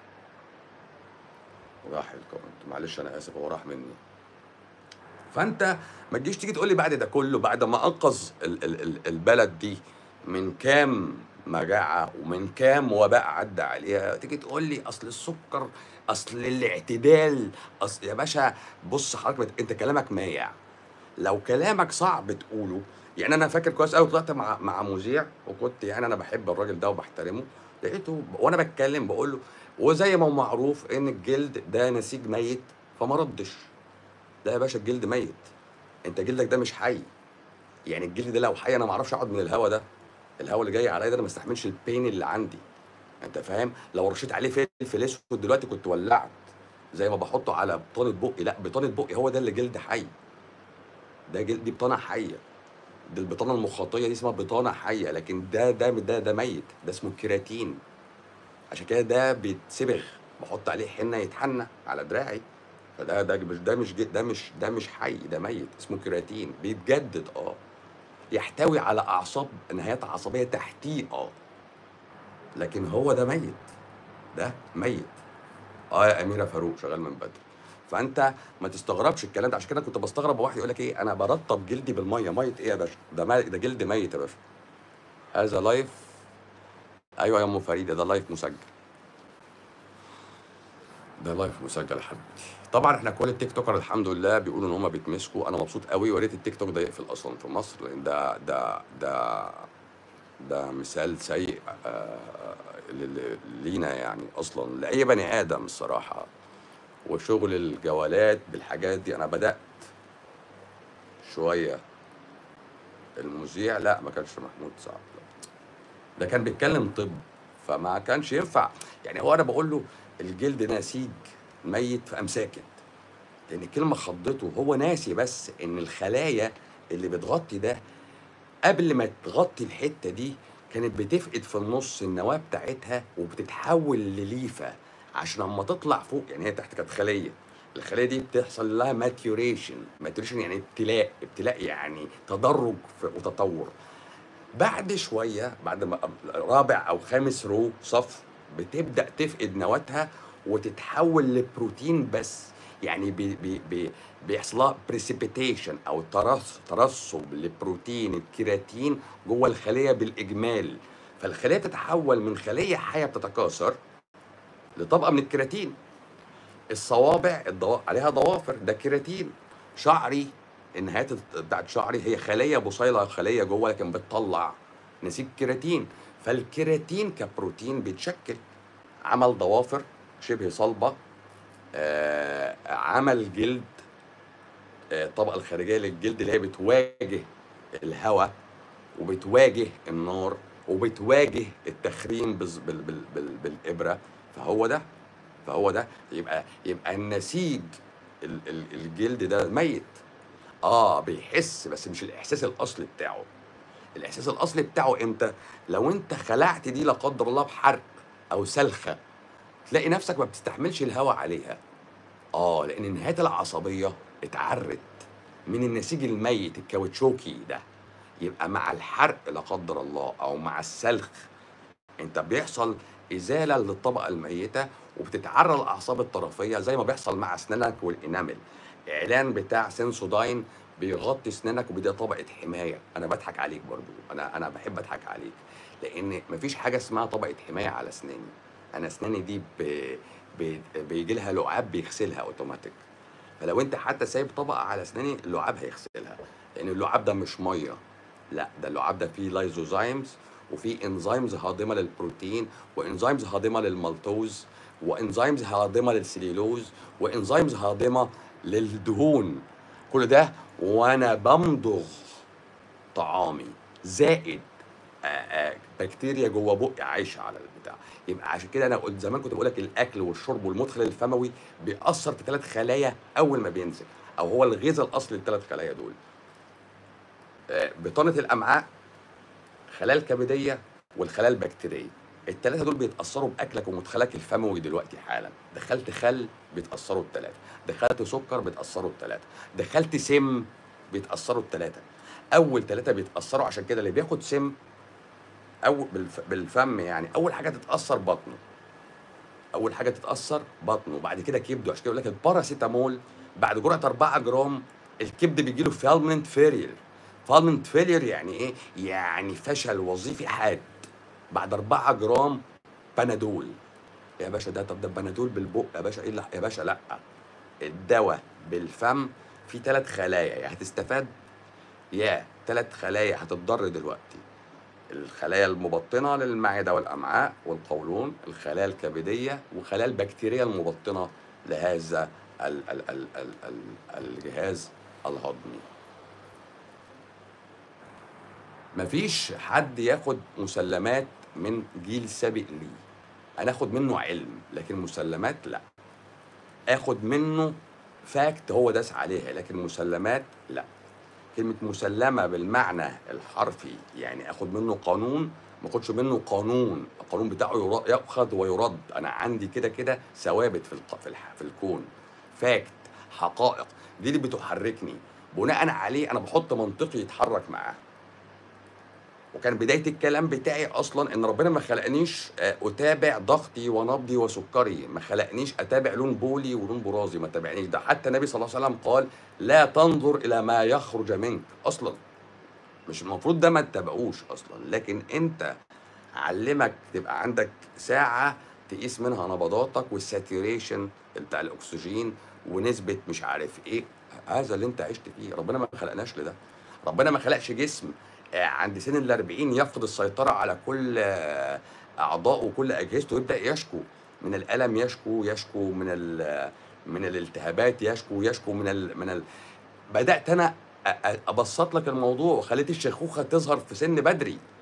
راح الكومنت معلش انا اسف هو راح مني فانت ما تجيش تيجي تقول لي بعد ده كله بعد ما انقذ ال ال ال البلد دي من كام مجاعه ومن كام وباء عدى عليها تيجي تقول لي اصل السكر اصل الاعتدال اصل يا باشا بص حضرتك بت- انت كلامك مايع لو كلامك صعب تقوله يعني انا فاكر كويس قوي طلعت مع مع مذيع وكنت يعني انا بحب الراجل ده وبحترمه لقيته ب- وانا بتكلم بقول له وزي ما هو معروف ان الجلد ده نسيج ميت فما ردش لا يا باشا الجلد ميت انت جلدك ده مش حي يعني الجلد ده لو حي انا ما اعرفش اقعد من الهوا ده الهوا اللي جاي عليا ده انا ما استحملش البين اللي عندي انت فاهم لو رشيت عليه فلفل اسود دلوقتي كنت ولعت زي ما بحطه على بطانه بقي لا بطانه بقي هو ده اللي جلد حي ده جلد دي بطانه حيه دي البطانه المخاطيه دي اسمها بطانه حيه لكن ده ده ده ده ميت ده اسمه كيراتين عشان كده ده بيتسبغ بحط عليه حنه يتحنى على دراعي فده ده مش ده مش ده مش ده مش حي ده ميت اسمه كيراتين بيتجدد اه يحتوي على اعصاب نهايات عصبيه تحتيه اه لكن هو ده ميت ده ميت اه يا اميره فاروق شغال من بدري فانت ما تستغربش الكلام ده عشان كده كنت بستغرب واحد يقول لك ايه انا برطب جلدي بالميه ميه ايه يا باشا ده مي... ده جلد ميت يا باشا هذا لايف ايوه يا ام فريده ده لايف مسجل ده لايف مسجل يا حبيبي طبعا احنا كل التيك توكر الحمد لله بيقولوا ان هم بيتمسكوا انا مبسوط قوي وريت التيك توك ده يقفل اصلا في مصر لان ده ده ده ده مثال سيء آه، لل- لينا يعني اصلا لاي بني ادم الصراحه وشغل الجوالات بالحاجات دي انا بدات شويه المذيع لا ما كانش محمود سعد لا. ده كان بيتكلم طب فما كانش ينفع يعني هو انا بقول له الجلد نسيج ميت فقام ساكت لان الكلمه خضته هو ناسي بس ان الخلايا اللي بتغطي ده قبل ما تغطي الحته دي كانت بتفقد في النص النواه بتاعتها وبتتحول لليفه عشان اما تطلع فوق يعني هي تحت كانت خليه الخليه دي بتحصل لها ماتيوريشن ماتيوريشن يعني ابتلاء ابتلاء يعني تدرج في- وتطور بعد شويه بعد ما رابع او خامس رو صف بتبدا تفقد نواتها وتتحول لبروتين بس يعني بي بي بي بيحصل لها بريسيبيتيشن او ترس ترسب لبروتين الكيراتين جوه الخليه بالاجمال فالخليه تتحول من خليه حيه بتتكاثر لطبقه من الكيراتين الصوابع الضوا... عليها ضوافر ده كيراتين شعري النهايات بتاعت شعري هي خليه بصيله خليه جوه لكن بتطلع نسيج كيراتين فالكيراتين كبروتين بيتشكل عمل ضوافر شبه صلبه آه عمل جلد آه الطبقه الخارجيه للجلد اللي هي بتواجه الهواء وبتواجه النار وبتواجه التخريم بز- بال بال بال بالابره فهو ده فهو ده يبقى يبقى النسيج ال- ال- الجلد ده ميت اه بيحس بس مش الاحساس الاصلي بتاعه الاحساس الاصلي بتاعه امتى لو انت خلعت دي لا قدر الله بحرق او سلخه تلاقي نفسك ما بتستحملش الهواء عليها اه لان النهايات العصبيه اتعرت من النسيج الميت الكاوتشوكي ده يبقى مع الحرق لا قدر الله او مع السلخ انت بيحصل ازاله للطبقه الميته وبتتعرى الاعصاب الطرفيه زي ما بيحصل مع اسنانك والانامل اعلان بتاع سنسوداين بيغطي اسنانك وبيدي طبقه حمايه انا بضحك عليك برضو انا انا بحب اضحك عليك لان مفيش حاجه اسمها طبقه حمايه على اسناني انا اسناني دي ب... ب... بيجي لها لعاب بيغسلها اوتوماتيك فلو انت حتى سايب طبقه على اسناني اللعاب هيغسلها لان اللعاب ده مش ميه لا ده اللعاب ده فيه لايزوزايمز وفي انزيمز هاضمه للبروتين وانزيمز هاضمه للمالتوز وانزيمز هاضمه للسليلوز وانزيمز هاضمه للدهون كل ده وانا بمضغ طعامي زائد آه، آه، بكتيريا جوه بقي عايشه على البتاع يبقى عشان كده انا قلت زمان كنت بقول لك الاكل والشرب والمدخل الفموي بيأثر في ثلاث خلايا اول ما بينزل او هو الغذاء الاصلي للثلاث خلايا دول آه، بطانه الامعاء خلايا الكبديه والخلايا البكتيريه الثلاثه دول بيتاثروا باكلك ومدخلك الفموي دلوقتي حالا دخلت خل بيتاثروا الثلاثه دخلت سكر بيتاثروا الثلاثه دخلت سم بيتاثروا الثلاثه اول ثلاثه بيتاثروا عشان كده اللي بياخد سم او بالف... بالفم يعني اول حاجه تتاثر بطنه اول حاجه تتاثر بطنه وبعد كده كبده عشان كده يقول لك الباراسيتامول بعد جرعه 4 جرام الكبد بيجي له فالمنت فيرير فالمنت فيرير يعني ايه يعني فشل وظيفي حاد بعد 4 جرام بنادول يا باشا ده طب ده بنادول بالبق يا باشا ايه اللي يا باشا لا الدواء بالفم في ثلاث خلايا يا هتستفاد يا ثلاث خلايا هتتضر دلوقتي الخلايا المبطنة للمعدة والأمعاء والقولون الخلايا الكبدية والخلايا البكتيرية المبطنة لهذا ال ال ال ال ال الجهاز الهضمي مفيش حد ياخد مسلمات من جيل سابق ليه هناخد منه علم لكن مسلمات لا اخد منه فاكت هو داس عليها لكن مسلمات لا كلمة مسلمة بالمعنى الحرفي يعني اخد منه قانون ما اخدش منه قانون القانون بتاعه يرا- يؤخذ ويرد انا عندي كده كده ثوابت في الق- في, الح- في الكون فاكت حقائق دي اللي بتحركني بناء عليه انا بحط منطقي يتحرك معاه وكان بدايه الكلام بتاعي اصلا ان ربنا ما خلقنيش آه، اتابع ضغطي ونبضي وسكري ما خلقنيش اتابع لون بولي ولون برازي ما تابعنيش ده حتى النبي صلى الله عليه وسلم قال لا تنظر الى ما يخرج منك اصلا مش المفروض ده ما تتابعوش اصلا لكن انت علمك تبقى عندك ساعه تقيس منها نبضاتك والساتوريشن بتاع الاكسجين ونسبه مش عارف ايه هذا اللي انت عشت فيه ربنا ما خلقناش لده ربنا ما خلقش جسم آه، عند سن ال 40 يفقد السيطره على كل آه، اعضائه وكل اجهزته ويبدا يشكو من الالم يشكو يشكو من ال- من الالتهابات يشكو يشكو من ال من ال بدات انا أ- أ- ابسط لك الموضوع وخليت الشيخوخه تظهر في سن بدري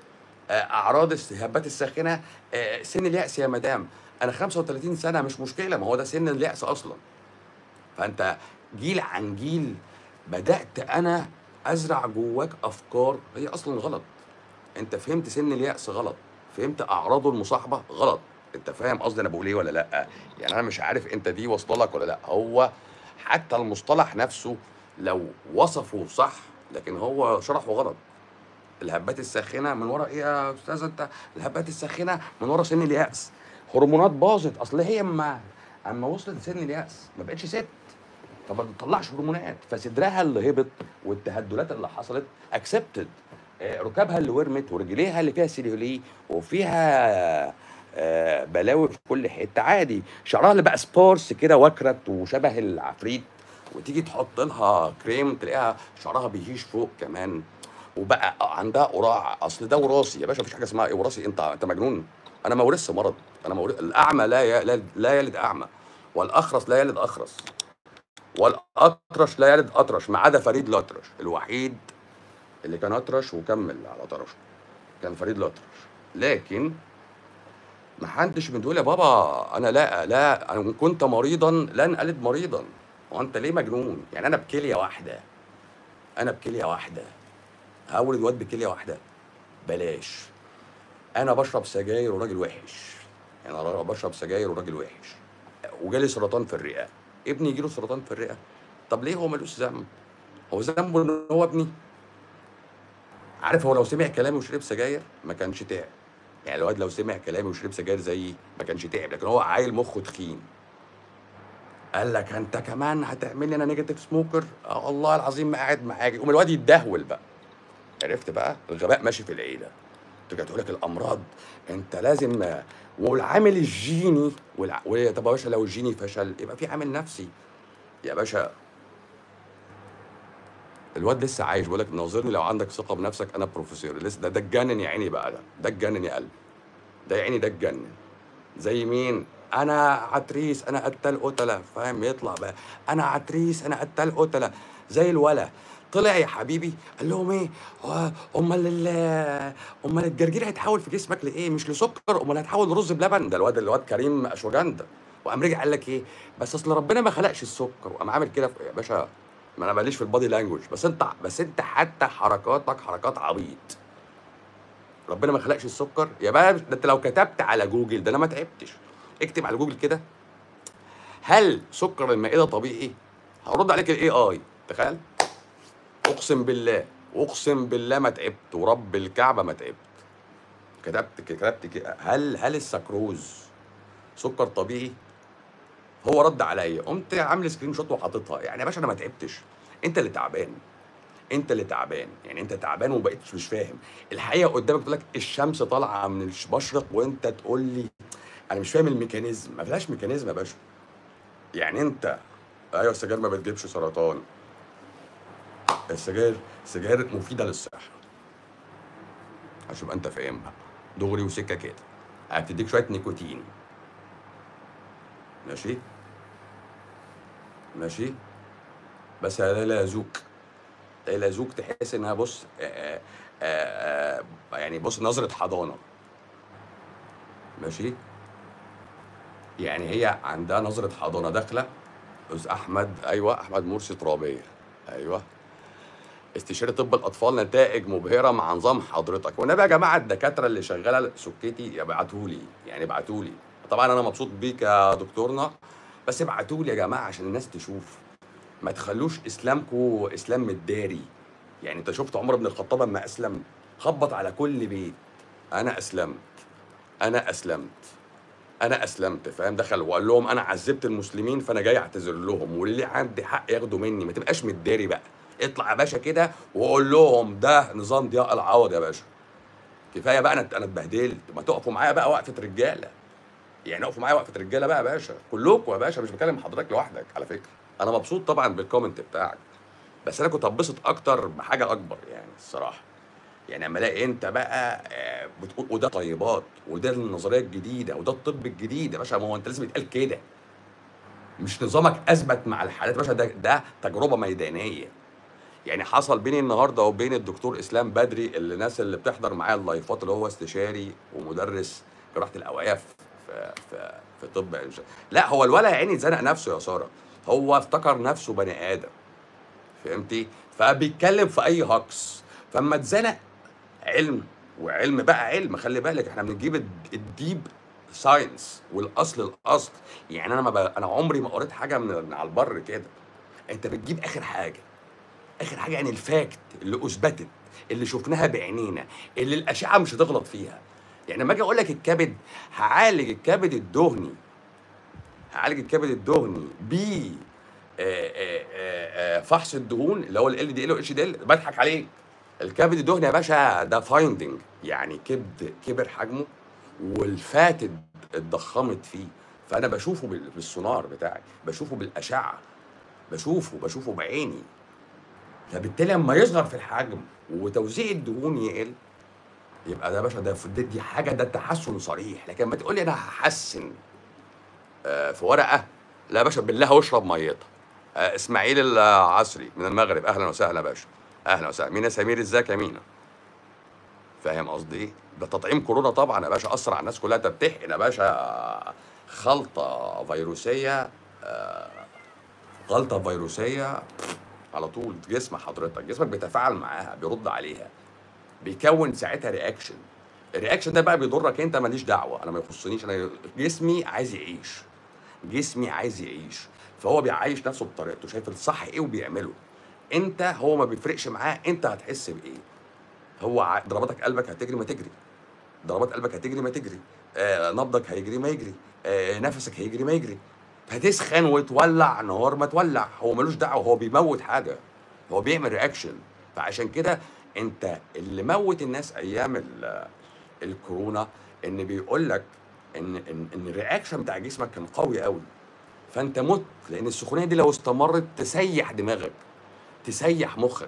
آه، اعراض الالتهابات الساخنه آه، سن اليأس يا مدام انا 35 سنه مش مشكله ما هو ده سن اليأس اصلا فانت جيل عن جيل بدات انا ازرع جواك افكار هي اصلا غلط انت فهمت سن اليأس غلط فهمت اعراضه المصاحبه غلط انت فاهم قصدي انا بقول ايه ولا لا يعني انا مش عارف انت دي واصله لك ولا لا هو حتى المصطلح نفسه لو وصفه صح لكن هو شرحه غلط الهبات الساخنه من ورا ايه يا استاذ انت الهبات الساخنه من ورا سن اليأس هرمونات باظت اصل هي اما اما وصلت لسن اليأس ما بقتش ست فما بتطلعش هرمونات فصدرها اللي هبط والتهدلات اللي حصلت اكسبتد ركابها اللي ورمت ورجليها اللي فيها سيليولي وفيها آه، بلاوي في كل حته عادي شعرها اللي بقى سبورس كده وكرت وشبه العفريت وتيجي تحط لها كريم تلاقيها شعرها بيهيش فوق كمان وبقى عندها قراع اصل ده وراثي يا باشا مفيش حاجه اسمها ايه وراثي انت انت مجنون انا ما ورثش مرض انا ما ورث الاعمى لا ي... لا, لا يلد اعمى والاخرس لا يلد اخرس والاطرش لا يلد اطرش ما عدا فريد الاطرش الوحيد اللي كان اطرش وكمل على طرشه كان فريد الاطرش لكن ما حدش من دول يا بابا انا لا لا انا إن كنت مريضا لن الد مريضا وانت ليه مجنون يعني انا بكليه واحده انا بكليه واحده هولد واد بكليه واحده بلاش انا بشرب سجاير وراجل وحش يعني انا بشرب سجاير وراجل وحش وجالي سرطان في الرئه ابني يجيله سرطان في الرئه طب ليه هو ملوش ذنب هو ذنبه ان هو ابني عارف هو لو سمع كلامي وشرب سجاير ما كانش تعب يعني الواد لو سمع كلامي وشرب سجاير زيي ما كانش تعب لكن هو عيل مخه تخين قال لك انت كمان هتعمل لي انا نيجاتيف سموكر اه والله العظيم ما قاعد معاك يقوم الواد يتدهول بقى عرفت بقى الغباء ماشي في العيله ترجع تقول لك الامراض انت لازم والعامل الجيني والع... و- طب يا باشا لو الجيني فشل يبقى في عامل نفسي يا باشا الواد لسه عايش بقول لك ناظرني لو عندك ثقه بنفسك انا بروفيسور لسه ده ده اتجنن يا عيني بقى ده ده اتجنن يا قلبي ده يا عيني ده اتجنن زي مين انا عتريس انا قتال قتله فاهم يطلع بقى انا عتريس انا قتال قتله زي الولا طلع يا حبيبي قال لهم ايه هو امال ال- امال الجرجير هيتحول في جسمك لايه مش لسكر امال هيتحول لرز بلبن ده الواد الواد كريم اشوجندا وقام رجع قال لك ايه بس اصل ربنا ما خلقش السكر وقام عامل كده في- يا باشا ما انا ماليش في البادي لانجوج بس انت بس انت حتى حركاتك حركات عبيط ربنا ما خلقش السكر يا بقى ده انت لو كتبت على جوجل ده انا ما تعبتش اكتب على جوجل كده هل سكر المائده طبيعي هرد عليك الاي اي تخيل اقسم بالله اقسم بالله ما تعبت ورب الكعبه ما تعبت كتبت كتبت كده هل هل السكروز سكر طبيعي هو رد عليا قمت عامل سكرين شوت وحاططها يعني يا باشا انا ما تعبتش انت اللي تعبان انت اللي تعبان يعني انت تعبان وما بقتش مش فاهم الحقيقه قدامك تقول لك الشمس طالعه من المشرق وانت تقول لي انا مش فاهم الميكانيزم ما فيهاش ميكانيزم يا باشا يعني انت ايوه السجاير ما بتجيبش سرطان السجاير السجاير مفيده للصحه عشان تبقى انت فاهمها دغري وسكه كده هتديك شويه نيكوتين ماشي ماشي بس لا لا يزوق لا يزوق تحس انها بص آه، آه، آه، يعني بص نظره حضانه ماشي يعني هي عندها نظره حضانه داخله استاذ احمد ايوه احمد مرسي ترابيه ايوه استشاري طب الاطفال نتائج مبهره مع نظام حضرتك والنبي يا جماعه الدكاتره اللي شغاله سكتي يبعتوا لي يعني ابعتوا لي طبعا انا مبسوط بيك يا دكتورنا بس ابعتوا لي يا جماعه عشان الناس تشوف ما تخلوش اسلامكم اسلام متداري يعني انت شفت عمر بن الخطاب لما اسلم خبط على كل بيت انا اسلمت انا اسلمت انا اسلمت فاهم دخل وقال لهم انا عذبت المسلمين فانا جاي اعتذر لهم واللي عندي حق ياخدوا مني ما تبقاش متداري بقى اطلع يا باشا كده وقول لهم ده نظام ضياء العوض يا باشا كفايه بقى انا انا اتبهدلت ما تقفوا معايا بقى وقفه رجاله يعني اقفوا معايا وقفه رجاله بقى يا باشا كلكم يا باشا مش بكلم حضرتك لوحدك على فكره انا مبسوط طبعا بالكومنت بتاعك بس انا كنت هتبسط اكتر بحاجه اكبر يعني الصراحه يعني اما الاقي انت بقى آه، بتقول وده طيبات وده النظريه الجديده وده الطب الجديد يا باشا ما هو انت لازم يتقال كده مش نظامك اثبت مع الحالات يا باشا ده ده تجربه ميدانيه يعني حصل بيني النهارده وبين الدكتور اسلام بدري اللي الناس اللي بتحضر معايا اللايفات اللي هو استشاري ومدرس جراحه الاوعيه في في في, في طب إنش- لا هو الولد يا عيني زنق نفسه يا ساره هو افتكر نفسه بني ادم فهمتي فبيتكلم في اي هكس فاما اتزنق علم وعلم بقى علم خلي بالك احنا بنجيب الد- الديب ساينس والاصل الاصل يعني انا ما ب... انا عمري ما قريت حاجه من من على البر كده انت بتجيب اخر حاجه اخر حاجه يعني الفاكت اللي اثبتت اللي شفناها بعينينا اللي الاشعه مش هتغلط فيها يعني لما اجي اقول لك الكبد هعالج الكبد الدهني هعالج الكبد الدهني ب آه، آه، آه، آه، فحص الدهون اللي هو ال دي ال واتش دي ال بضحك عليك الكبد الدهني يا باشا ده فايندنج يعني كبد كبر حجمه والفات ات- اتضخمت فيه فانا بشوفه بال- بالسونار بتاعي بشوفه بالاشعه بشوفه بشوفه بعيني فبالتالي لما يصغر في الحجم وتوزيع الدهون يقل يبقى ده يا باشا ده ده- دي حاجه ده تحسن صريح لكن ما تقول لي انا هحسن آه، في ورقه لا يا باشا بالله واشرب ميتها آه، اسماعيل العصري من المغرب اهلا وسهلا يا باشا اهلا وسهلا مينا سمير ازيك يا مينا فاهم قصدي ايه ده تطعيم كورونا طبعا يا باشا اثر على الناس كلها انت بتحقن يا باشا خلطه فيروسيه آه، غلطه فيروسيه على طول جسم حضرتك جسمك بيتفاعل معاها بيرد عليها بيكون ساعتها رياكشن الرياكشن ده بقى بيضرك انت ماليش دعوه انا ما يخصنيش انا جسمي عايز يعيش جسمي عايز يعيش فهو بيعيش نفسه بطريقته شايف الصح ايه وبيعمله انت هو ما بيفرقش معاه انت هتحس بايه هو ع- ضرباتك قلبك هتجري ما تجري ضربات قلبك هتجري ما تجري آه نبضك هيجري ما يجري آه نفسك هيجري ما يجري هتسخن وتولع نهار ما تولع هو ملوش دعوه هو بيموت حاجه هو بيعمل رياكشن فعشان كده انت اللي موت الناس ايام ال- الكورونا ان بيقول لك ان ان ان الرياكشن بتاع جسمك كان قوي قوي فانت مت لان السخونيه دي لو استمرت تسيح دماغك تسيح مخك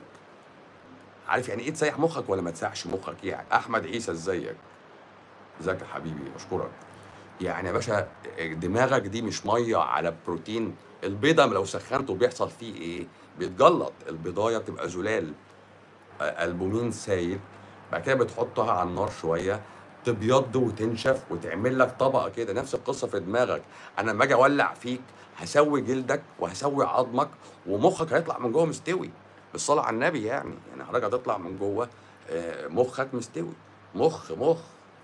عارف يعني ايه تسيح مخك ولا ما تسيحش مخك يعني احمد عيسى ازيك ازيك يا حبيبي بشكرك يعني يا باشا دماغك دي مش ميه على بروتين البيضه لو سخنته بيحصل فيه ايه بيتجلط البيضايه بتبقى زلال آه، البومين سايل بعد كده بتحطها على النار شويه تبيض وتنشف وتعمل لك طبقه كده نفس القصه في دماغك انا لما اجي اولع فيك هسوي جلدك وهسوي عظمك ومخك هيطلع من جوه مستوي بالصلاه على النبي يعني يعني حضرتك هتطلع من جوه آه، مخك مستوي مخ مخ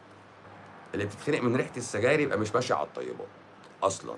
اللي بتتخنق من ريحه السجاير يبقى مش ماشي على الطيبات اصلا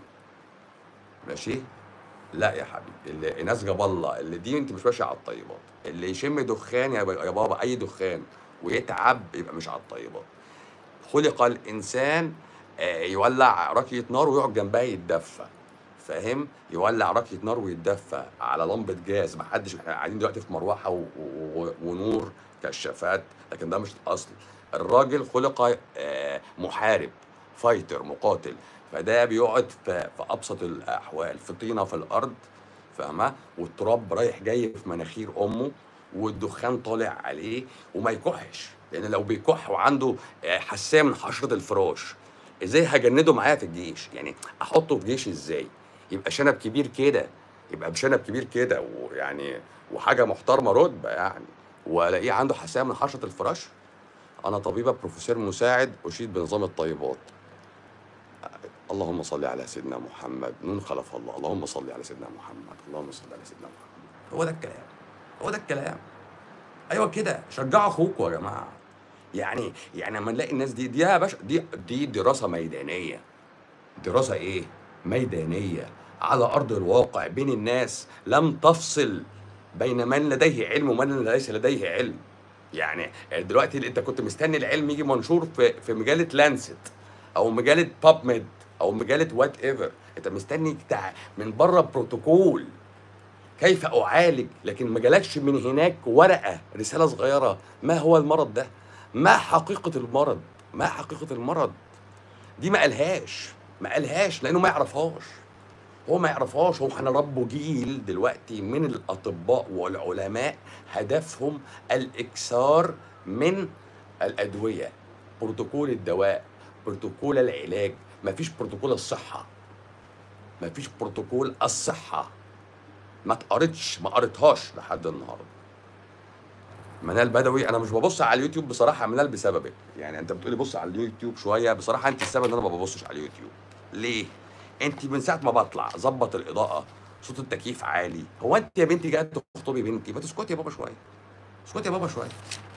ماشي لا يا حبيبي اللي ناس جاب الله اللي دي انت مش ماشي على الطيبات اللي يشم دخان يا با- يا بابا اي دخان ويتعب يبقى مش على الطيبات خلق الانسان آه، يولع راكيه نار ويقعد جنبها يتدفى فاهم يولع راكيه نار ويتدفى على لمبه جاز ما حدش احنا قاعدين دلوقتي في مروحه و... و... ونور كشافات لكن ده مش الاصل الراجل خلق آه، محارب فايتر مقاتل فده بيقعد في, في ابسط الاحوال في طينه في الارض فاهمه والتراب رايح جاي في مناخير امه والدخان طالع عليه وما يكحش لان لو بيكح وعنده آه، حساسيه من حشره الفراش ازاي هجنده معايا في الجيش يعني احطه في جيش ازاي يبقى شنب كبير كده يبقى بشنب كبير كده ويعني وحاجه محترمه رتبه يعني والاقيه عنده حساسيه من حشره الفراش انا طبيبه بروفيسور مساعد اشيد بنظام الطيبات اللهم صل على سيدنا محمد نون خلف الله اللهم صل على سيدنا محمد اللهم صل على سيدنا محمد هو ده الكلام هو ده الكلام ايوه كده شجعوا اخوكم يا جماعه يعني يعني لما نلاقي الناس دي دي يا باشا دي دي دراسه ميدانيه دراسه ايه ميدانيه على ارض الواقع بين الناس لم تفصل بين من لديه علم ومن ليس لديه علم يعني دلوقتي انت كنت مستني العلم يجي منشور في في مجله لانست او مجله باب ميد او مجله وات ايفر انت مستني بتاع من بره بروتوكول كيف اعالج لكن ما جالكش من هناك ورقه رساله صغيره ما هو المرض ده ما حقيقه المرض ما حقيقه المرض دي ما قالهاش ما قالهاش لانه ما يعرفهاش هو ما يعرفهاش هو احنا ربوا جيل دلوقتي من الاطباء والعلماء هدفهم الاكثار من الادويه بروتوكول الدواء بروتوكول العلاج مفيش بروتوكول الصحه مفيش بروتوكول الصحه ما اتقرتش ما قريتهاش لحد النهارده منال بدوي انا مش ببص على اليوتيوب بصراحه منال بسببك يعني انت بتقولي بص على اليوتيوب شويه بصراحه انت السبب ان انا ما ببصش على اليوتيوب ليه انت من ساعه ما بطلع ظبط الاضاءه صوت التكييف عالي هو انت يا بنتي جايه تخطبي بنتي ما تسكتي يا بابا شويه اسكتي يا بابا شويه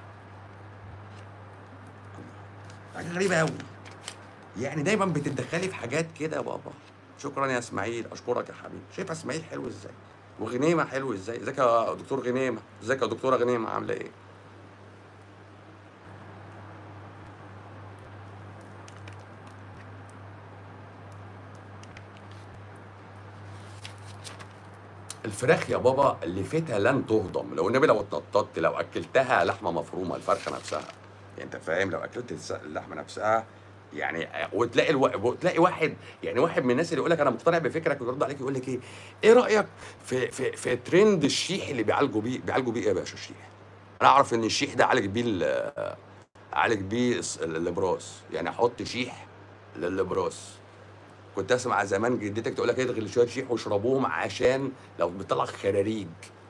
حاجه غريبه قوي يعني دايما بتتدخلي في حاجات كده يا بابا شكرا يا اسماعيل اشكرك يا حبيبي شايف اسماعيل حلو ازاي وغنيمه حلو ازاي ازيك يا دكتور غنيمه ازيك يا دكتوره غنيمه عامله ايه الفراخ يا بابا لفتها لن تهضم لو النبي لو اتنططت لو اكلتها لحمه مفرومه الفرخه نفسها يعني انت فاهم لو اكلت الس- اللحمه نفسها يعني وتلاقي الو... وتلاقي واحد يعني واحد من الناس اللي يقول لك انا مقتنع بفكرك ويرد عليك يقول لك ايه ايه رايك في في في ترند الشيح اللي بيعالجوا بيه بيعالجوا بيه ايه يا باشا الشيح انا اعرف ان الشيح ده عالج بيه ال- عالج بيه الس- الابراس يعني احط شيح للابراس كنت اسمع زمان جدتك تقول لك ادغل شويه شيح واشربوهم عشان لو بيطلع خراريج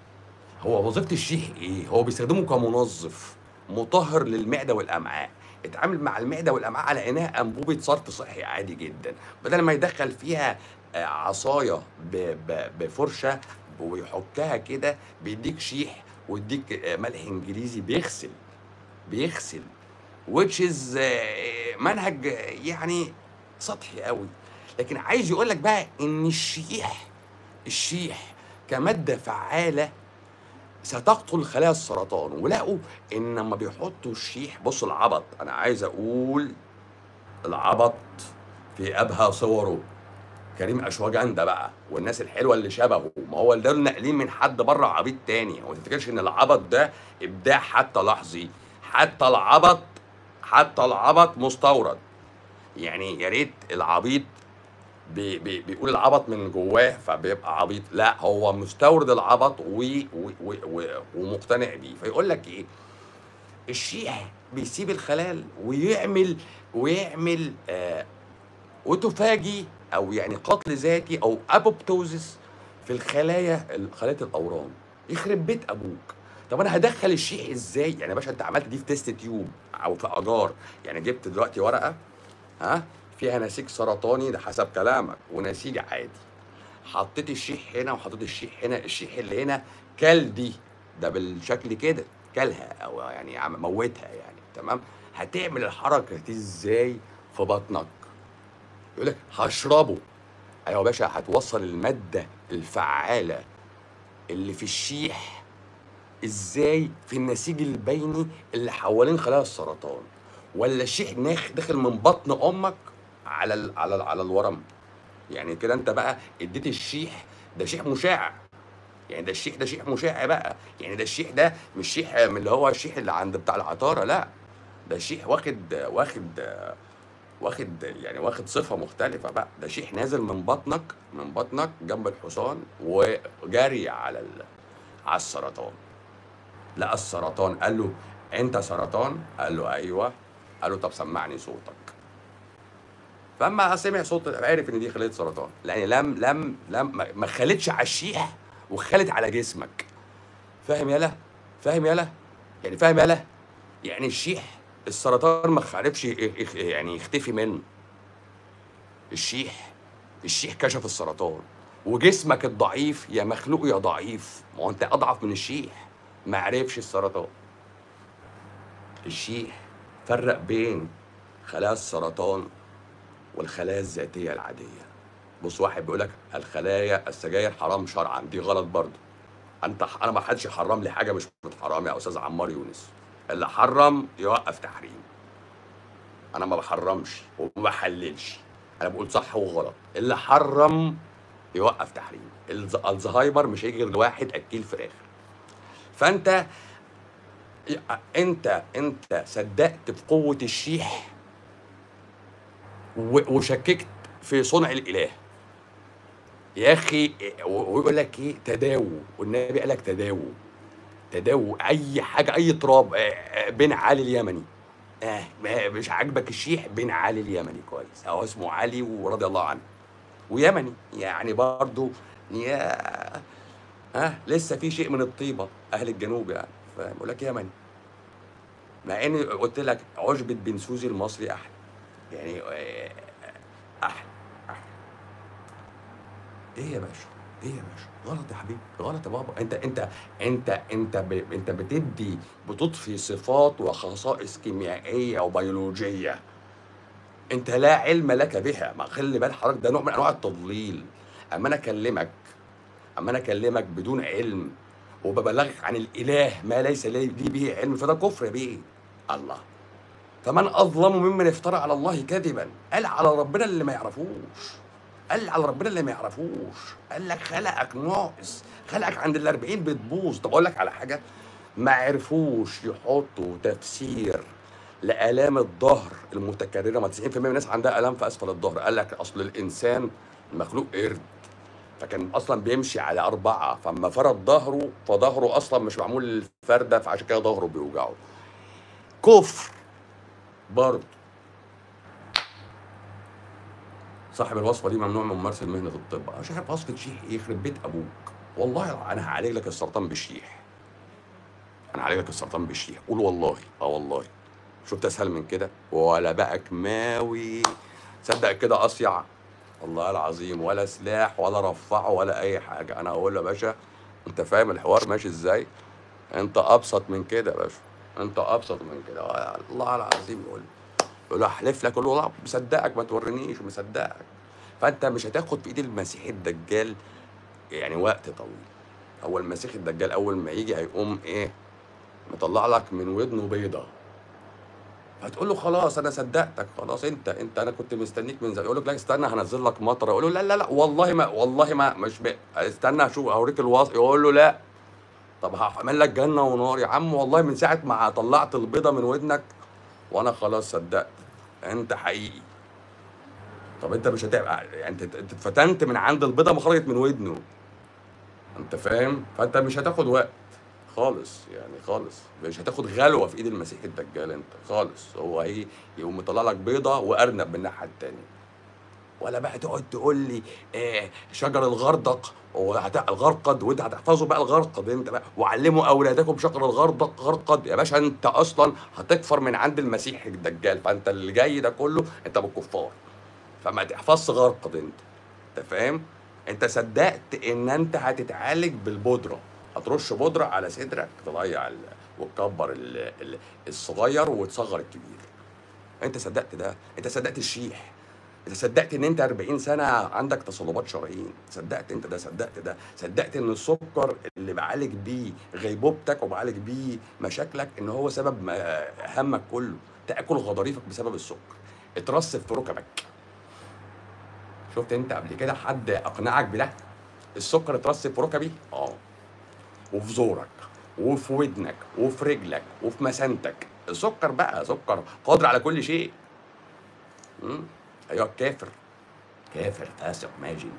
هو وظيفه الشيح ايه هو بيستخدمه كمنظف مطهر للمعده والامعاء اتعامل مع المعده والامعاء على انها انبوبه صرف صحي عادي جدا بدل ما يدخل فيها آه، عصايه ب- ب- بفرشه ويحكها كده بيديك شيح ويديك آه، ملح انجليزي بيغسل بيغسل which is آه، منهج آه، يعني سطحي قوي لكن عايز يقول لك بقى ان الشيح الشيح كماده فعاله ستقتل خلايا السرطان ولقوا ان لما بيحطوا الشيح بص العبط انا عايز اقول العبط في ابهى صوره كريم اشواجندا بقى والناس الحلوه اللي شبهه ما هو دول ناقلين من حد بره عبيط تاني وما تفتكرش ان العبط ده ابداع حتى لحظي حتى العبط حتى العبط مستورد يعني يا ريت العبيط بي بي بيقول العبط من جواه فبيبقى عبيط لا هو مستورد العبط و و و و ومقتنع بيه فيقول لك ايه الشيح بيسيب الخلال ويعمل ويعمل آه اوتوفاجي او يعني قتل ذاتي او ابوبتوزس في الخلايا خلايا الاورام يخرب بيت ابوك طب انا هدخل الشيح ازاي يعني يا باشا انت عملت دي في تيست تيوب او في اجار يعني جبت دلوقتي ورقه ها فيها نسيج سرطاني ده حسب كلامك ونسيج عادي حطيت الشيح هنا وحطيت الشيح هنا الشيح اللي هنا كل دي ده بالشكل كده كلها او يعني عم- موتها يعني تمام هتعمل الحركه دي ازاي في بطنك يقول لك هشربه ايوه يا باشا هتوصل الماده الفعاله اللي في الشيح ازاي في النسيج البيني اللي حوالين خلايا السرطان ولا الشيح ناخ داخل من بطن امك على ال على ال على الورم يعني كده انت بقى اديت الشيح ده شيح مشع يعني ده الشيح ده شيح مشع بقى يعني ده الشيح ده مش شيح من اللي هو الشيح اللي عند بتاع العطاره لا ده شيح واخد واخد واخد يعني واخد صفه مختلفه بقى ده شيح نازل من بطنك من بطنك جنب الحصان وجري على ال... على السرطان لقى السرطان قال له انت سرطان قال له ايوه قال له طب سمعني صوتك فاما سمع صوت عرف ان دي خليه سرطان لان لم لم لم ما- ما خلتش على الشيح وخلت على جسمك فاهم يالا فاهم يالا يعني فاهم يالا يعني الشيح السرطان ما عرفش ي- يخ- يعني يختفي منه الشيح الشيح كشف السرطان وجسمك الضعيف يا مخلوق يا ضعيف ما هو انت اضعف من الشيح ما عرفش السرطان الشيح فرق بين خلايا السرطان والخلايا الذاتيه العاديه بص واحد بيقول لك الخلايا السجاير حرام شرعا دي غلط برضه انت انا ما حدش يحرم لي حاجه مش حرام يا استاذ عمار يونس اللي حرم يوقف تحريم انا ما بحرمش وما بحللش انا بقول صح وغلط اللي حرم يوقف تحريم الز- الزهايمر مش هيجي غير لواحد اكيل فراخ فانت انت انت صدقت في قوه الشيح و- وشككت في صنع الاله يا اخي ويقول لك ايه تداووا والنبي قال لك تداووا تداووا اي حاجه اي تراب آه، آه، بن علي اليمني اه ما- مش عاجبك الشيح بن علي اليمني كويس هو اسمه علي ورضي الله عنه ويمني يعني برضو يا ها لسه في شيء من الطيبه اهل الجنوب يعني فاهم يقول لك يمني مع اني قلت لك عشبة بن سوزي المصري احلى يعني آه، احلى احلى ايه يا باشا ايه يا باشا غلط يا حبيبي غلط يا بابا انت انت انت انت ب... انت بتدي بتضفي صفات وخصائص كيميائيه وبيولوجيه انت لا علم لك بها ما خلي بال حضرتك ده نوع من انواع التضليل اما انا اكلمك اما انا اكلمك بدون علم وببلغك عن الاله ما ليس لي لي به علم فده كفر يا بيه الله فمن اظلم ممن افترى على الله كذبا قال على ربنا اللي ما يعرفوش قال على ربنا اللي ما يعرفوش قال لك خلقك ناقص خلقك عند الأربعين بتبوظ طب اقول لك على حاجه ما عرفوش يحطوا تفسير لآلام الظهر المتكررة ما 90% من الناس عندها آلام في أسفل الظهر قال لك أصل الإنسان مخلوق قرد فكان أصلا بيمشي على أربعة فأما فرد ظهره فظهره أصلا مش معمول للفردة فعشان كده ظهره بيوجعه كفر برضه صاحب الوصفه دي ممنوع من ممارسه مهنه الطب انا مش عارف وصفه شيح ايه يخرب بيت ابوك والله انا هعالج لك السرطان بالشيح انا هعالج لك السرطان بالشيح قول والله اه والله شفت اسهل من كده ولا بقى كماوي صدق كده اصيع والله العظيم ولا سلاح ولا رفعه ولا اي حاجه انا هقول له يا باشا انت فاهم الحوار ماشي ازاي انت ابسط من كده يا باشا انت ابسط من كده الله العظيم يقول يقول له احلف لك يقول له والله مصدقك ما تورينيش مصدقك فانت مش هتاخد في ايد المسيح الدجال يعني وقت طويل هو المسيح الدجال اول ما يجي هيقوم ايه مطلع لك من ودنه بيضه هتقول له خلاص انا صدقتك خلاص انت انت انا كنت مستنيك من زمان يقول لك لا استنى هنزل لك مطره يقول له لا لا لا والله ما والله ما مش ب... استنى اشوف اوريك الوصف يقول له لا طب هعمل لك جنه ونار يا عم والله من ساعه ما طلعت البيضه من ودنك وانا خلاص صدقت انت حقيقي طب انت مش هتبقى يعني انت انت اتفتنت من عند البيضه ما خرجت من ودنه انت فاهم فانت مش هتاخد وقت خالص يعني خالص مش هتاخد غلوه في ايد المسيح الدجال انت خالص هو هي يقوم مطلع لك بيضه وارنب من الناحيه التانيه ولا بقى تقعد تقول لي آه شجر الغردق وهت- الغرقد وانت هتحفظوا بقى الغرقد انت بقى وعلموا اولادكم شجر الغردق غرقد يا باشا انت اصلا هتكفر من عند المسيح الدجال فانت اللي جاي ده كله انت بالكفار فما تحفظش غرقد انت انت فاهم انت صدقت ان انت هتتعالج بالبودره هترش بودره على صدرك تضيع ال... وتكبر ال... ال... الصغير وتصغر الكبير انت صدقت ده انت صدقت الشيح انت صدقت ان انت 40 سنه عندك تصلبات شرايين صدقت انت ده صدقت ده صدقت ان السكر اللي بعالج بيه غيبوبتك وبعالج بيه مشاكلك ان هو سبب ما- همك كله تاكل غضاريفك بسبب السكر اترسب في ركبك شفت انت قبل كده حد اقنعك بده السكر اترسب في ركبي اه وفي زورك وفي ودنك وفي رجلك وفي مسانتك السكر بقى سكر قادر على كل شيء مم. ايوه كافر كافر فاسق ماجن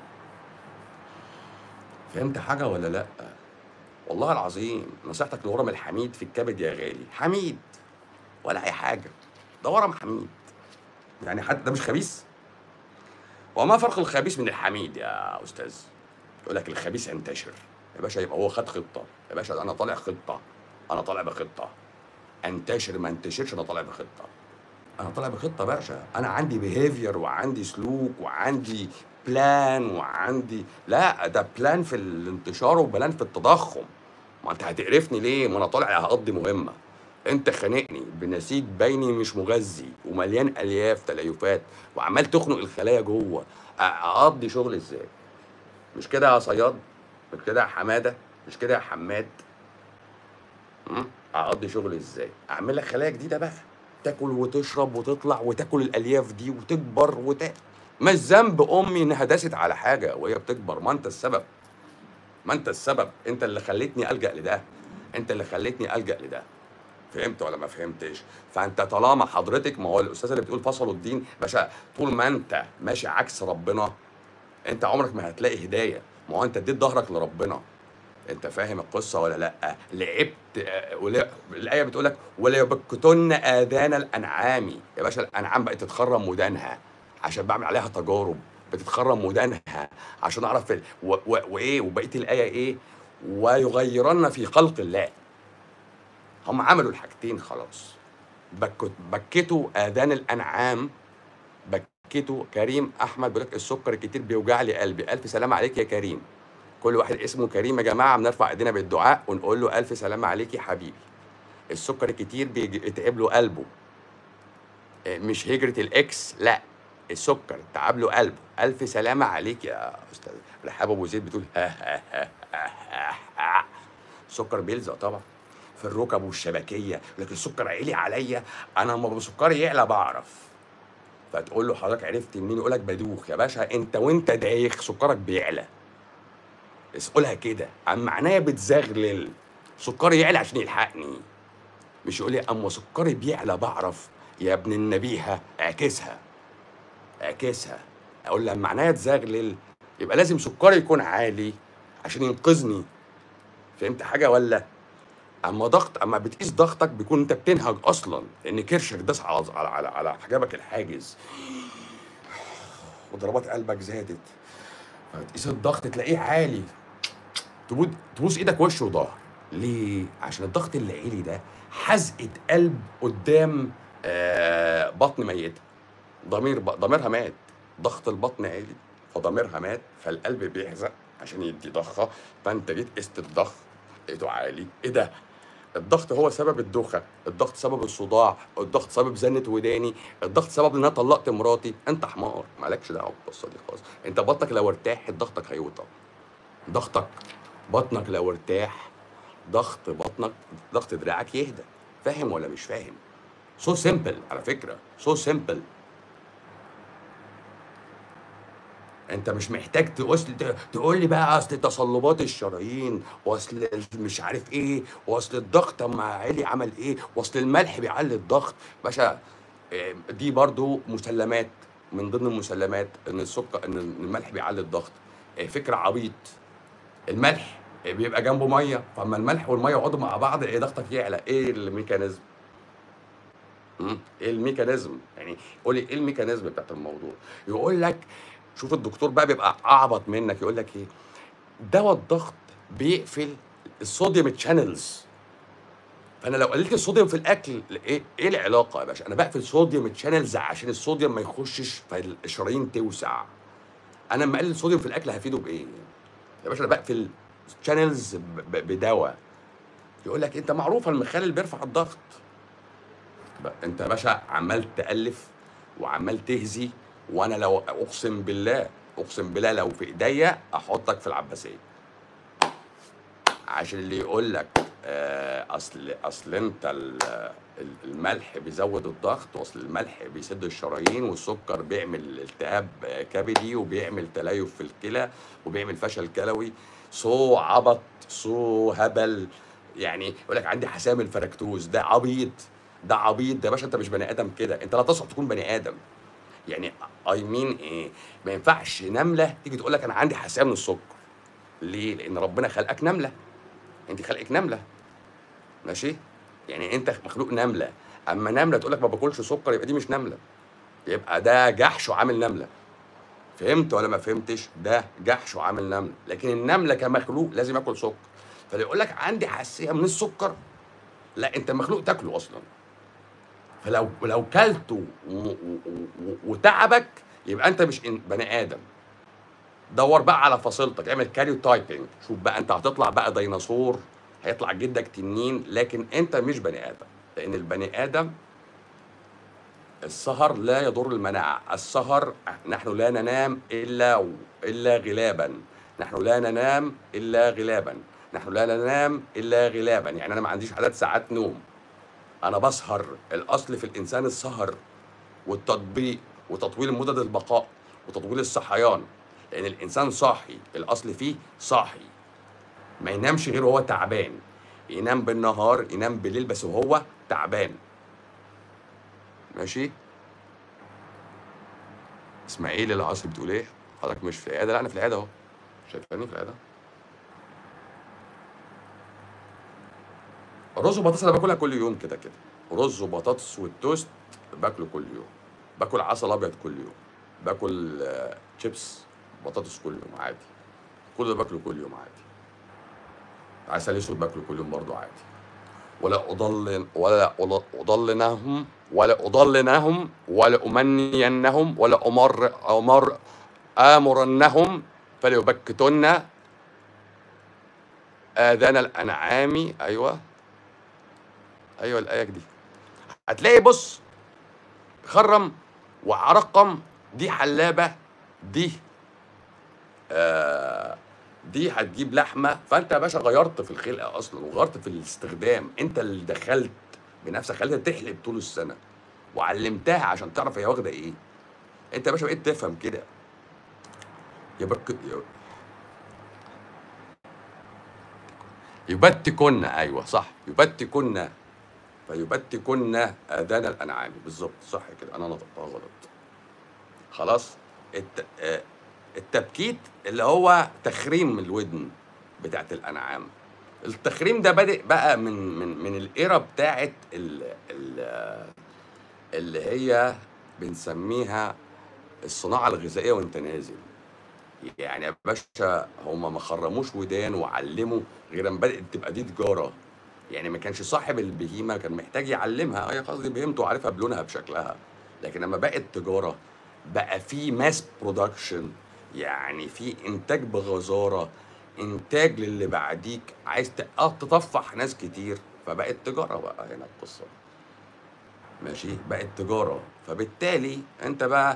فهمت حاجه ولا لا والله العظيم نصيحتك لورم الحميد في الكبد يا غالي حميد ولا اي حاجه ده ورم حميد يعني حد ده مش خبيث وما فرق الخبيث من الحميد يا استاذ يقول لك الخبيث ينتشر يا باشا يبقى هو خد خطه يا باشا انا طالع خطه انا طالع بخطه انتشر ما انتشرش انا طالع بخطه انا طالع بخطه باشا انا عندي بيهيفير وعندي سلوك وعندي بلان وعندي لا ده بلان في الانتشار وبلان في التضخم ما انت هتقرفني ليه ما انا طالع هقضي مهمه انت خانقني بنسيج بيني مش مغذي ومليان الياف تليفات وعمال تخنق الخلايا جوه أ- اقضي شغل ازاي مش كده يا صياد مش كده يا حماده مش كده يا حماد مم؟ اقضي شغل ازاي اعمل لك خلايا جديده بقى تاكل وتشرب وتطلع وتاكل الالياف دي وتكبر وت... مش ذنب امي انها داست على حاجه وهي بتكبر ما انت السبب ما انت السبب انت اللي خليتني الجا لده انت اللي خليتني الجا لده فهمت ولا ما فهمتش فانت طالما حضرتك ما هو الاستاذ اللي بتقول فصلوا الدين باشا طول ما انت ماشي عكس ربنا انت عمرك ما هتلاقي هدايه ما هو انت اديت ظهرك لربنا انت فاهم القصه ولا لا لعبت آه، ولا الايه بتقول لك ولا يبكتن اذان الانعام يا باشا الانعام بقت تتخرم ودانها عشان بعمل عليها تجارب بتتخرم ودانها عشان اعرف ال- و- و- وايه وبقيه الايه ايه ويغيرن في خلق الله هم عملوا الحاجتين خلاص بكت بكتوا اذان الانعام بكتوا كريم احمد بيقول لك السكر الكتير بيوجع لي قلبي الف سلام عليك يا كريم كل واحد اسمه كريم يا جماعه بنرفع ايدينا بالدعاء ونقول له الف سلام عليك يا حبيبي السكر الكتير بيتعب له قلبه إيه، مش هجره الاكس لا السكر تعب له قلبه الف سلامه عليك يا استاذ رحاب ابو زيد بتقول ها ها ها ها ها السكر بيلزق طبعا في الركب والشبكيه لكن السكر عالي عليا انا لما سكري يعلى بعرف فتقول له حضرتك عرفت منين يقول لك بدوخ يا باشا انت وانت دايخ سكرك بيعلى اسقولها كده عن معناها بتزغلل سكري يعلى عشان يلحقني مش يقول لي اما سكري بيعلى بعرف يا ابن النبيهه اعكسها اعكسها اقول لها معناها تزغلل يبقى لازم سكري يكون عالي عشان ينقذني فهمت حاجه ولا اما ضغط اما بتقيس ضغطك بيكون انت بتنهج اصلا لان كرشك داس على على على, على حجابك الحاجز وضربات قلبك زادت فتقيس الضغط تلاقيه عالي تبوس تبوس ايدك وش وظهر ليه عشان الضغط اللي عالي ده حزقه قلب قدام آه بطن ميته ضمير ضميرها مات ضغط البطن عالي فضميرها مات فالقلب بيحزق عشان يدي ضخه فانت جيت قست الضغط لقيته عالي ايه ده الضغط هو سبب الدوخه الضغط سبب الصداع الضغط سبب زنه وداني الضغط سبب ان انا طلقت مراتي انت حمار مالكش دعوه بالقصه دي خالص انت بطنك لو ارتاح ضغطك هيوطى ضغطك بطنك لو ارتاح ضغط بطنك ضغط دراعك يهدى فاهم ولا مش فاهم سو so سيمبل على فكره سو so سيمبل انت مش محتاج تقول تقول لي بقى اصل تصلبات الشرايين واصل مش عارف ايه واصل الضغط اما عالي عمل ايه واصل الملح بيعلي الضغط باشا آه، دي برضو مسلمات من ضمن المسلمات ان السكر ان الملح بيعلي الضغط آه، فكره عبيط الملح بيبقى جنبه ميه فاما الملح والميه يقعدوا مع بعض ايه ضغطك يعلى ايه الميكانيزم ايه الميكانيزم يعني قولي ايه الميكانيزم بتاعت الموضوع يقول لك شوف الدكتور بقى بيبقى اعبط منك يقول لك ايه دواء الضغط بيقفل الصوديوم تشانلز فانا لو قللت الصوديوم في الاكل ايه ايه العلاقه يا باشا انا بقفل صوديوم تشانلز عشان الصوديوم ما يخشش فالشرايين توسع انا لما اقلل الصوديوم في الاكل هفيده بايه يا باشا انا بقفل تشانلز بدواء يقول لك انت معروفه المخلل بيرفع الضغط انت يا باشا عمال تالف وعمال تهزي وانا لو اقسم بالله اقسم بالله لو في ايديا احطك في العباسيه عشان اللي يقول لك آه، اصل اصل انت الملح بيزود الضغط واصل الملح بيسد الشرايين والسكر بيعمل التهاب كبدي وبيعمل تليف في الكلى وبيعمل فشل كلوي سو عبط سو هبل يعني يقول لك عندي حسام الفركتوز ده عبيط ده عبيط ده يا باشا انت مش بني ادم كده انت لا تصلح تكون بني ادم يعني اي مين ايه ما ينفعش نمله تيجي تقول لك انا عندي حساسيه من السكر ليه لان ربنا خلقك نمله انت خلقك نمله ماشي يعني انت مخلوق نمله اما نمله تقول لك ما باكلش سكر يبقى دي مش نمله يبقى ده جحش وعامل نمله فهمت ولا ما فهمتش ده جحش وعامل نمله لكن النمله كمخلوق لازم ياكل سكر فلو يقول لك عندي حساسيه من السكر لا انت مخلوق تاكله اصلا فلو لو كلته وتعبك يبقى انت مش بني ادم دور بقى على فصيلتك اعمل كاريو تايبنج شوف بقى انت هتطلع بقى ديناصور هيطلع جدك تنين لكن انت مش بني ادم لان البني ادم السهر لا يضر المناعة السهر نحن لا ننام إلا إلا غلابا نحن لا ننام إلا غلابا نحن لا ننام إلا غلابا يعني أنا ما عنديش عدد ساعات نوم انا بسهر الاصل في الانسان السهر والتطبيق وتطويل مدد البقاء وتطويل الصحيان لان الانسان صاحي الاصل فيه صاحي ما ينامش غير وهو تعبان ينام بالنهار ينام بالليل بس وهو تعبان ماشي اسماعيل العصر بتقول ايه حضرتك مش في العياده لا انا في العياده اهو شايفاني في العياده رز وبطاطس انا باكلها كل يوم كده كده رز وبطاطس والتوست باكله كل يوم باكل عسل ابيض كل يوم باكل آه، شيبس بطاطس كل يوم عادي كل ده باكله كل يوم عادي عسل اسود باكله كل يوم برضه عادي ولا أضلن ولا أضلنهم ولا أضلنهم ولا أمنينهم ولا أمر أمر آمرنهم فليبكتن آذان الأنعام أيوه أيوه الآية دي هتلاقي بص خرم وعرقم دي حلابة دي آه دي هتجيب لحمه فانت يا باشا غيرت في الخلقه اصلا وغيرت في الاستخدام انت اللي دخلت بنفسك خليتها تحلب طول السنه وعلمتها عشان تعرف هي واخده ايه انت يا باشا بقيت تفهم كده يبك يبتكن ايوه صح يبتكن فيبتكن اذان الانعام بالظبط صح كده انا نطقتها غلط خلاص الت... آه، التبكيت اللي هو تخريم الودن بتاعت الانعام التخريم ده بادئ بقى من من من الايرا بتاعت ال ال اللي هي بنسميها الصناعه الغذائيه وانت نازل يعني يا باشا هما ما خرموش ودان وعلموا غير لما بدات تبقى دي تجاره يعني ما كانش صاحب البهيمه كان محتاج يعلمها هي خلاص دي بهيمته وعارفها بلونها بشكلها لكن لما بقت تجاره بقى في ماس برودكشن يعني في انتاج بغزاره انتاج للي بعديك عايز ت- اه تطفح ناس كتير فبقت تجاره بقى هنا القصه ماشي بقت تجاره فبالتالي انت بقى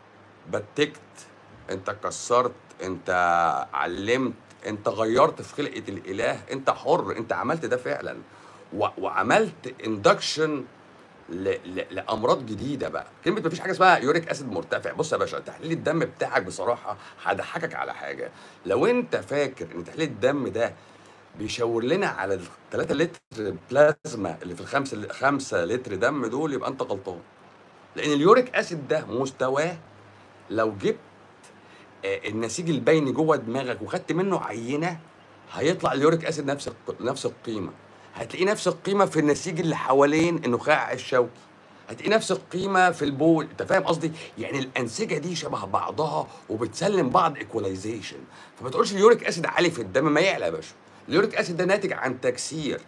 بتكت انت كسرت انت علمت انت غيرت في خلقه الاله انت حر انت عملت ده فعلا و- وعملت اندكشن ل... ل... لامراض جديده بقى كلمه مفيش حاجه اسمها يوريك اسيد مرتفع بص يا باشا تحليل الدم بتاعك بصراحه هضحكك على حاجه لو انت فاكر ان تحليل الدم ده بيشاور لنا على ال 3 لتر بلازما اللي في الخمسة 5 لتر دم دول يبقى انت غلطان لان اليوريك اسيد ده مستواه لو جبت آه، النسيج البيني جوه دماغك وخدت منه عينه هيطلع اليوريك اسيد نفس الق- نفس القيمه هتلاقيه نفس القيمه في النسيج اللي حوالين النخاع الشوكي هتلاقيه نفس القيمه في البول انت فاهم قصدي يعني الانسجه دي شبه بعضها وبتسلم بعض ايكولايزيشن فما تقولش اليوريك اسيد عالي في الدم ما يعلى يا باشا اليوريك اسيد ده ناتج عن تكسير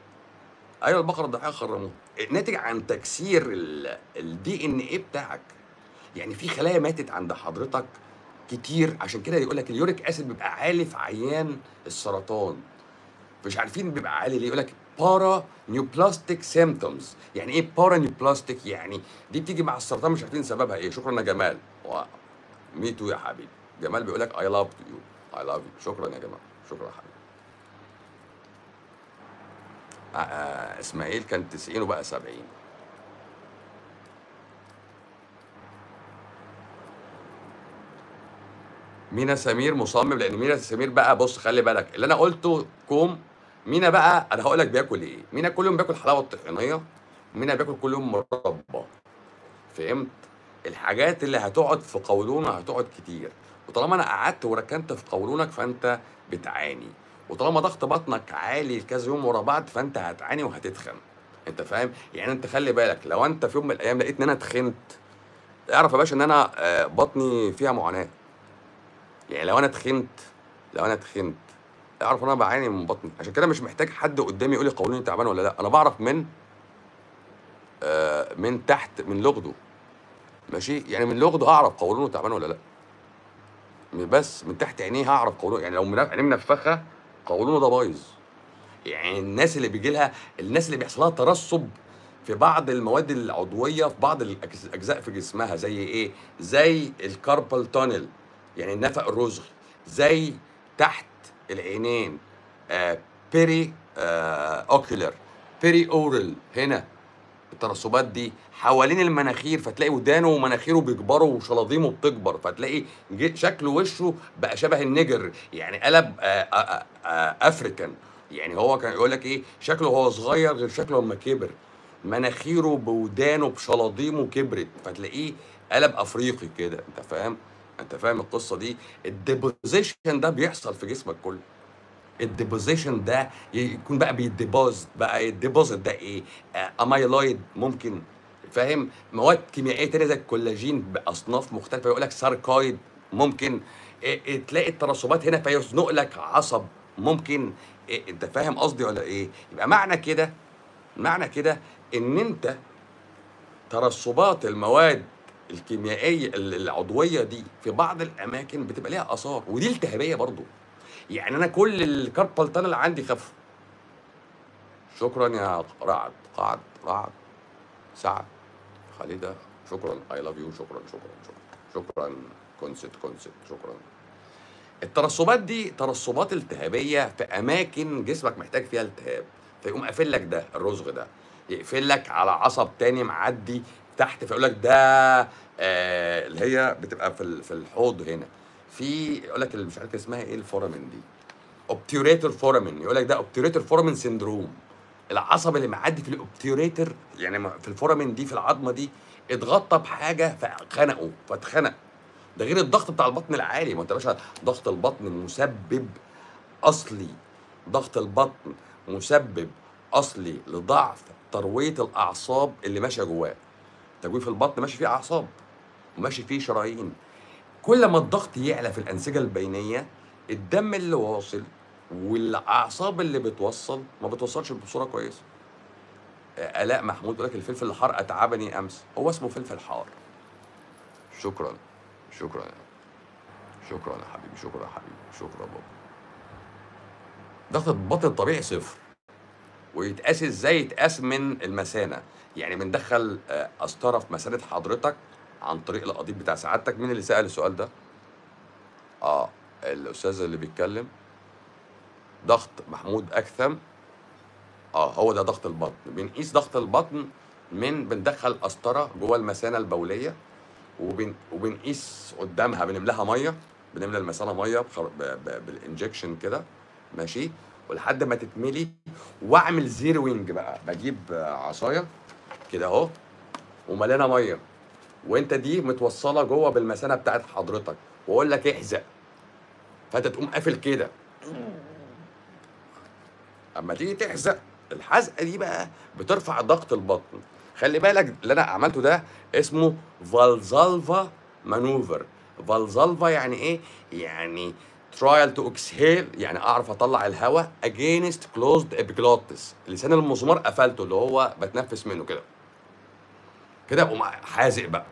ايوه البقره الضحيه خرموه ناتج عن تكسير الدي ان ايه بتاعك يعني في خلايا ماتت عند حضرتك كتير عشان كده يقول لك اليوريك اسيد بيبقى عالي في عيان السرطان مش عارفين بيبقى عالي ليه يقول لك بارا نيوبلاستيك سيمتومز يعني ايه بارا نيوبلاستيك يعني دي بتيجي مع السرطان مش عارفين سببها ايه شكرا يا جمال مي تو يا حبيبي جمال بيقول لك اي لاف يو اي لاف يو شكرا يا جمال شكرا يا حبيبي آه، آه، اسماعيل كان 90 وبقى 70 مينا سمير مصمم لان مينا سمير بقى بص خلي بالك اللي انا قلته كوم مينا بقى انا هقول لك بياكل ايه مينا كل يوم بياكل حلاوه طحينيه مينا بياكل كل يوم مربى فهمت الحاجات اللي هتقعد في قولونك هتقعد كتير وطالما انا قعدت وركنت في قولونك فانت بتعاني وطالما ضغط بطنك عالي كذا يوم ورا بعض فانت هتعاني وهتتخن انت فاهم يعني انت خلي بالك لو انت في يوم من الايام لقيت ان انا تخنت اعرف يا باشا ان انا آه، بطني فيها معاناه يعني لو انا تخنت لو انا تخنت اعرف ان انا بعاني من بطني عشان كده مش محتاج حد قدامي يقول لي قولوني تعبان ولا لا انا بعرف من آه، من تحت من لغده ماشي يعني من لغده اعرف قولونه تعبان ولا لا بس من تحت عينيه هعرف قولونه يعني لو من- عينيه منفخه قولونه ده بايظ يعني الناس اللي بيجي لها الناس اللي بيحصل لها ترسب في بعض المواد العضويه في بعض الأجز- الاجزاء في جسمها زي ايه زي الكاربال تونل يعني النفق الرزغي زي تحت العينين آه بيري آه اوكيولر بيري اورال هنا الترسبات دي حوالين المناخير فتلاقي ودانه ومناخيره بيكبروا وشلاضيمه بتكبر فتلاقي جي- شكله وشه بقى شبه النجر يعني قلب آه، آه، آه، آه، افريكان يعني هو كان يقول لك ايه شكله هو صغير غير شكله لما كبر مناخيره بودانه بشلاضيمه كبرت فتلاقيه قلب افريقي كده انت فاهم انت فاهم القصه دي الديبوزيشن ده بيحصل في جسمك كله الديبوزيشن ده يكون بقى بيديبوزت بقى الديبوزيت ده ايه آه امايلويد ممكن فاهم مواد كيميائيه تانية زي الكولاجين باصناف مختلفه يقول لك ساركويد ممكن إيه إيه تلاقي الترسبات هنا فيزنق لك عصب ممكن إيه انت فاهم قصدي ولا ايه يبقى معنى كده معنى كده ان انت ترسبات المواد الكيميائيه ال- العضويه دي في بعض الاماكن بتبقى ليها اثار ودي التهابيه برضو يعني انا كل الكاربال تانل عندي خف شكرا يا رعد قعد رعد سعد خالده شكرا اي لاف يو شكرا شكرا شكرا شكرا كونسبت كونسبت شكرا الترسبات دي ترسبات التهابيه في اماكن جسمك محتاج فيها التهاب فيقوم قافل لك ده الرزغ ده يقفل لك على عصب تاني معدي تحت فيقول لك ده آه اللي هي بتبقى في ال- في الحوض هنا في يقول لك اللي مش عارف اسمها ايه الفورامين دي اوبتيوريتور فورامين يقول لك ده اوبتيوريتور فورامين سيندروم العصب اللي معدي في الاوبتيوريتور يعني ما- في الفورامين دي في العظمه دي اتغطى بحاجه فخنقه فاتخنق ده غير الضغط بتاع البطن العالي ما انت يا باشا ضغط البطن مسبب اصلي ضغط البطن مسبب اصلي لضعف ترويه الاعصاب اللي ماشيه جواه تجويف البطن ماشي فيه اعصاب وماشي فيه شرايين كل ما الضغط يعلى في الانسجه البينيه الدم اللي واصل والاعصاب اللي بتوصل ما بتوصلش بصوره كويسه آه، الاء محمود يقول لك الفلفل الحار اتعبني امس هو اسمه فلفل حار شكرا شكرا شكرا يا حبيبي شكرا يا حبيبي شكرا بابا ضغط البطن الطبيعي صفر ويتقاس ازاي يتقاس من المثانه يعني بندخل آه، قسطره في مثانه حضرتك عن طريق القضيب بتاع سعادتك مين اللي سال السؤال ده اه الاستاذ اللي بيتكلم ضغط محمود اكثم اه هو ده ضغط البطن بنقيس ضغط البطن من بندخل قسطره جوه المثانه البوليه وبن وبنقيس قدامها بنملاها ميه بنملى المثانه ميه بخر... ب... ب... بالانجكشن كده ماشي ولحد ما تتملي واعمل زيروينج بقى بجيب آه، عصايه كده اهو ومليانه ميه وانت دي متوصله جوه بالمثانه بتاعت حضرتك واقول لك احزق فانت تقوم قافل كده اما تيجي تحزق الحزقه دي بقى بترفع ضغط البطن خلي بالك اللي انا عملته ده اسمه فالزالفا مانوفر فالزالفا يعني ايه يعني ترايل تو اكسهيل يعني اعرف اطلع الهواء اجينست كلوزد ابيجلوتس لسان المسمار قفلته اللي هو بتنفس منه كده كده اقوم حازق بقى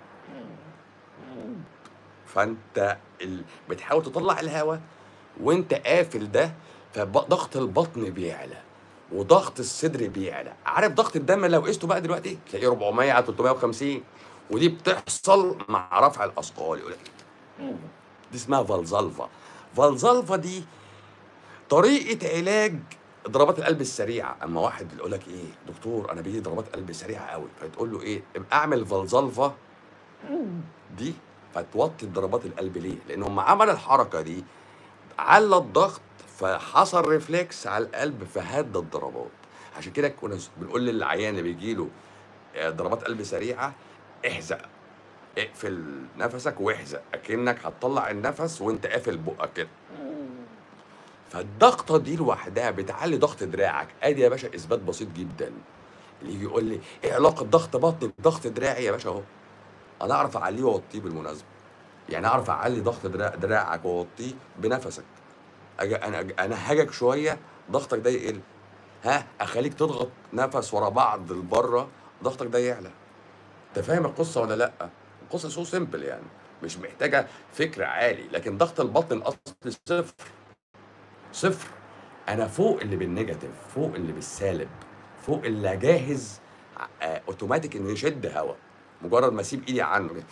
فانت ال... بتحاول تطلع الهواء وانت قافل ده فضغط البطن بيعلى وضغط الصدر بيعلى عارف ضغط الدم لو قسته بقى دلوقتي تلاقيه 400 على 350 ودي بتحصل مع رفع الاثقال يقول لك دي اسمها فالزالفا فالزالفا دي طريقه علاج ضربات القلب السريعه اما واحد يقول لك ايه دكتور انا بيجي ضربات قلب سريعه قوي فتقول له ايه ابقى اعمل فالزالفا دي فتوطي ضربات القلب ليه لان هم عمل الحركه دي على الضغط فحصل ريفلكس على القلب فهدى الضربات عشان كده كنا بنقول للعيان اللي بيجي له ضربات قلب سريعه احزق اقفل نفسك واحزق اكنك هتطلع النفس وانت قافل بقك كده فالضغطه دي لوحدها بتعلي ضغط دراعك ادي يا باشا اثبات بسيط جدا اللي يجي يقول لي ايه علاقه ضغط بطني بضغط دراعي يا باشا اهو انا اعرف اعليه واوطيه بالمناسبه يعني اعرف اعلي ضغط دراع دراعك واوطيه بنفسك أجي انا أجي انا هاجك شويه ضغطك ده يقل ها اخليك تضغط نفس ورا بعض لبره ضغطك ده يعلى انت فاهم القصه ولا لا القصه سو سيمبل يعني مش محتاجه فكر عالي لكن ضغط البطن الاصلي صفر صفر انا فوق اللي بالنيجاتيف فوق اللي بالسالب فوق اللي جاهز آه، اوتوماتيك انه يشد هواء مجرد ما اسيب ايدي عنه كده.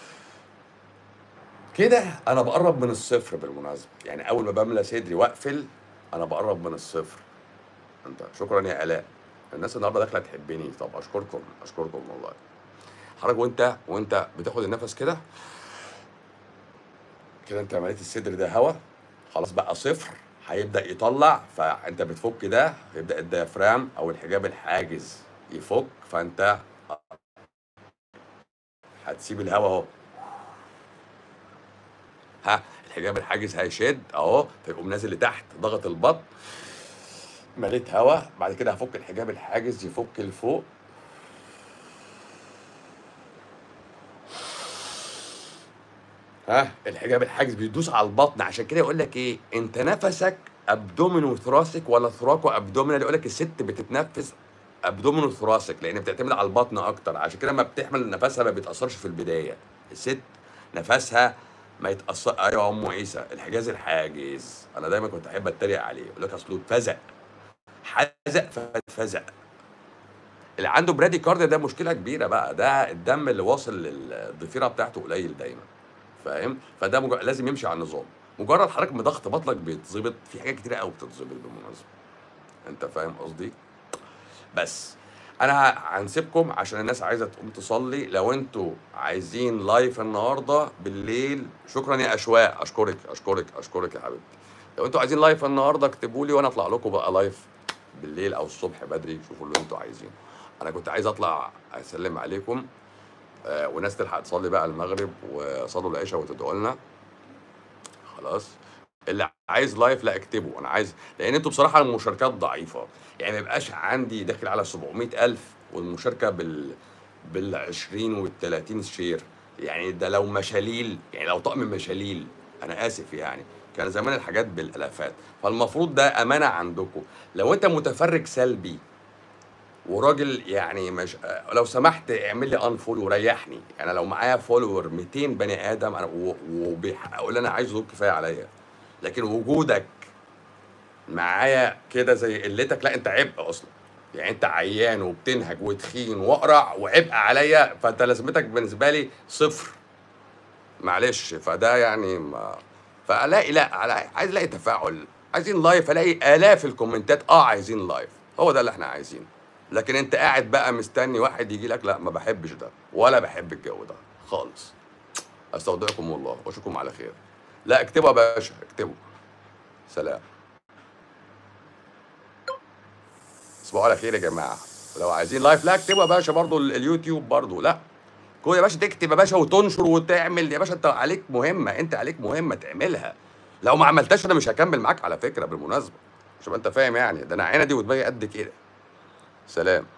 كده انا بقرب من الصفر بالمناسبه يعني اول ما بملى صدري واقفل انا بقرب من الصفر انت شكرا يا الاء الناس النهارده داخله تحبني طب اشكركم اشكركم والله حضرتك وانت وانت بتاخد النفس كده كده انت مليت الصدر ده هوا خلاص بقى صفر هيبدا يطلع فانت بتفك ده يبدا الديافرام او الحجاب الحاجز يفك فانت هتسيب الهوا اهو ها الحجاب الحاجز هيشد اهو فيقوم نازل لتحت ضغط البطن مليت هوا بعد كده هفك الحجاب الحاجز يفك لفوق ها الحجاب الحاجز بيدوس على البطن عشان كده يقول لك ايه انت نفسك ابدومين وثراسك ولا ثراك وابدومينال يقول لك الست بتتنفس ابدومينو ثوراسيك لان بتعتمد على البطن اكتر عشان كده لما بتحمل نفسها ما بيتاثرش في البدايه الست نفسها ما يتاثر ايوه يا ام عيسى الحجاز الحاجز انا دايما كنت احب اتريق عليه يقول لك اصله اتفزق حزق فاتفزق اللي عنده برادي كارديا ده مشكله كبيره بقى ده الدم اللي واصل للضفيره بتاعته قليل دايما فاهم فده مج... لازم يمشي على النظام مجرد حضرتك ما ضغط بطنك بيتظبط في حاجات كتيره قوي بتتظبط بالمناسبه انت فاهم قصدي بس انا هنسيبكم عشان الناس عايزه تقوم تصلي لو انتوا عايزين لايف النهارده بالليل شكرا يا اشواق اشكرك اشكرك اشكرك يا حبيبتي لو انتوا عايزين لايف النهارده اكتبوا لي وانا اطلع لكم بقى لايف بالليل او الصبح بدري شوفوا اللي انتوا عايزينه انا كنت عايز اطلع اسلم عليكم آه وناس تلحق تصلي بقى المغرب وصلوا العشاء وتدعوا لنا خلاص اللي عايز لايف لا اكتبه انا عايز لان انتوا بصراحه المشاركات ضعيفه يعني ما يبقاش عندي داخل على 700 الف والمشاركه بال بال 20 وال 30 شير يعني ده لو مشاليل يعني لو طقم مشاليل انا اسف يعني كان زمان الحاجات بالالافات فالمفروض ده امانه عندكم لو انت متفرج سلبي وراجل يعني مش لو سمحت اعمل لي ان فولو وريحني انا لو معايا فولور 200 بني ادم انا وبيحققوا اللي انا عايزه دول كفايه عليا لكن وجودك معايا كده زي قلتك لا انت عبء اصلا يعني انت عيان وبتنهج وتخين واقرع وعبء عليا فانت لازمتك بالنسبه لي صفر معلش فده يعني ما فالاقي لا عايز الاقي تفاعل عايزين لايف الاقي الاف الكومنتات اه عايزين لايف هو ده اللي احنا عايزينه لكن انت قاعد بقى مستني واحد يجي لك لا ما بحبش ده ولا بحب الجو ده خالص استودعكم الله واشوفكم على خير لا اكتبوا يا باشا اكتبوا سلام تصبحوا على خير يا جماعه لو عايزين لايف لا اكتبوا يا باشا برضو اليوتيوب برضو لا كل يا باشا تكتب يا باشا وتنشر وتعمل يا باشا انت عليك مهمه انت عليك مهمه تعملها لو ما عملتهاش انا مش هكمل معاك على فكره بالمناسبه عشان انت فاهم يعني ده انا عيني دي ودماغي قد كده سلام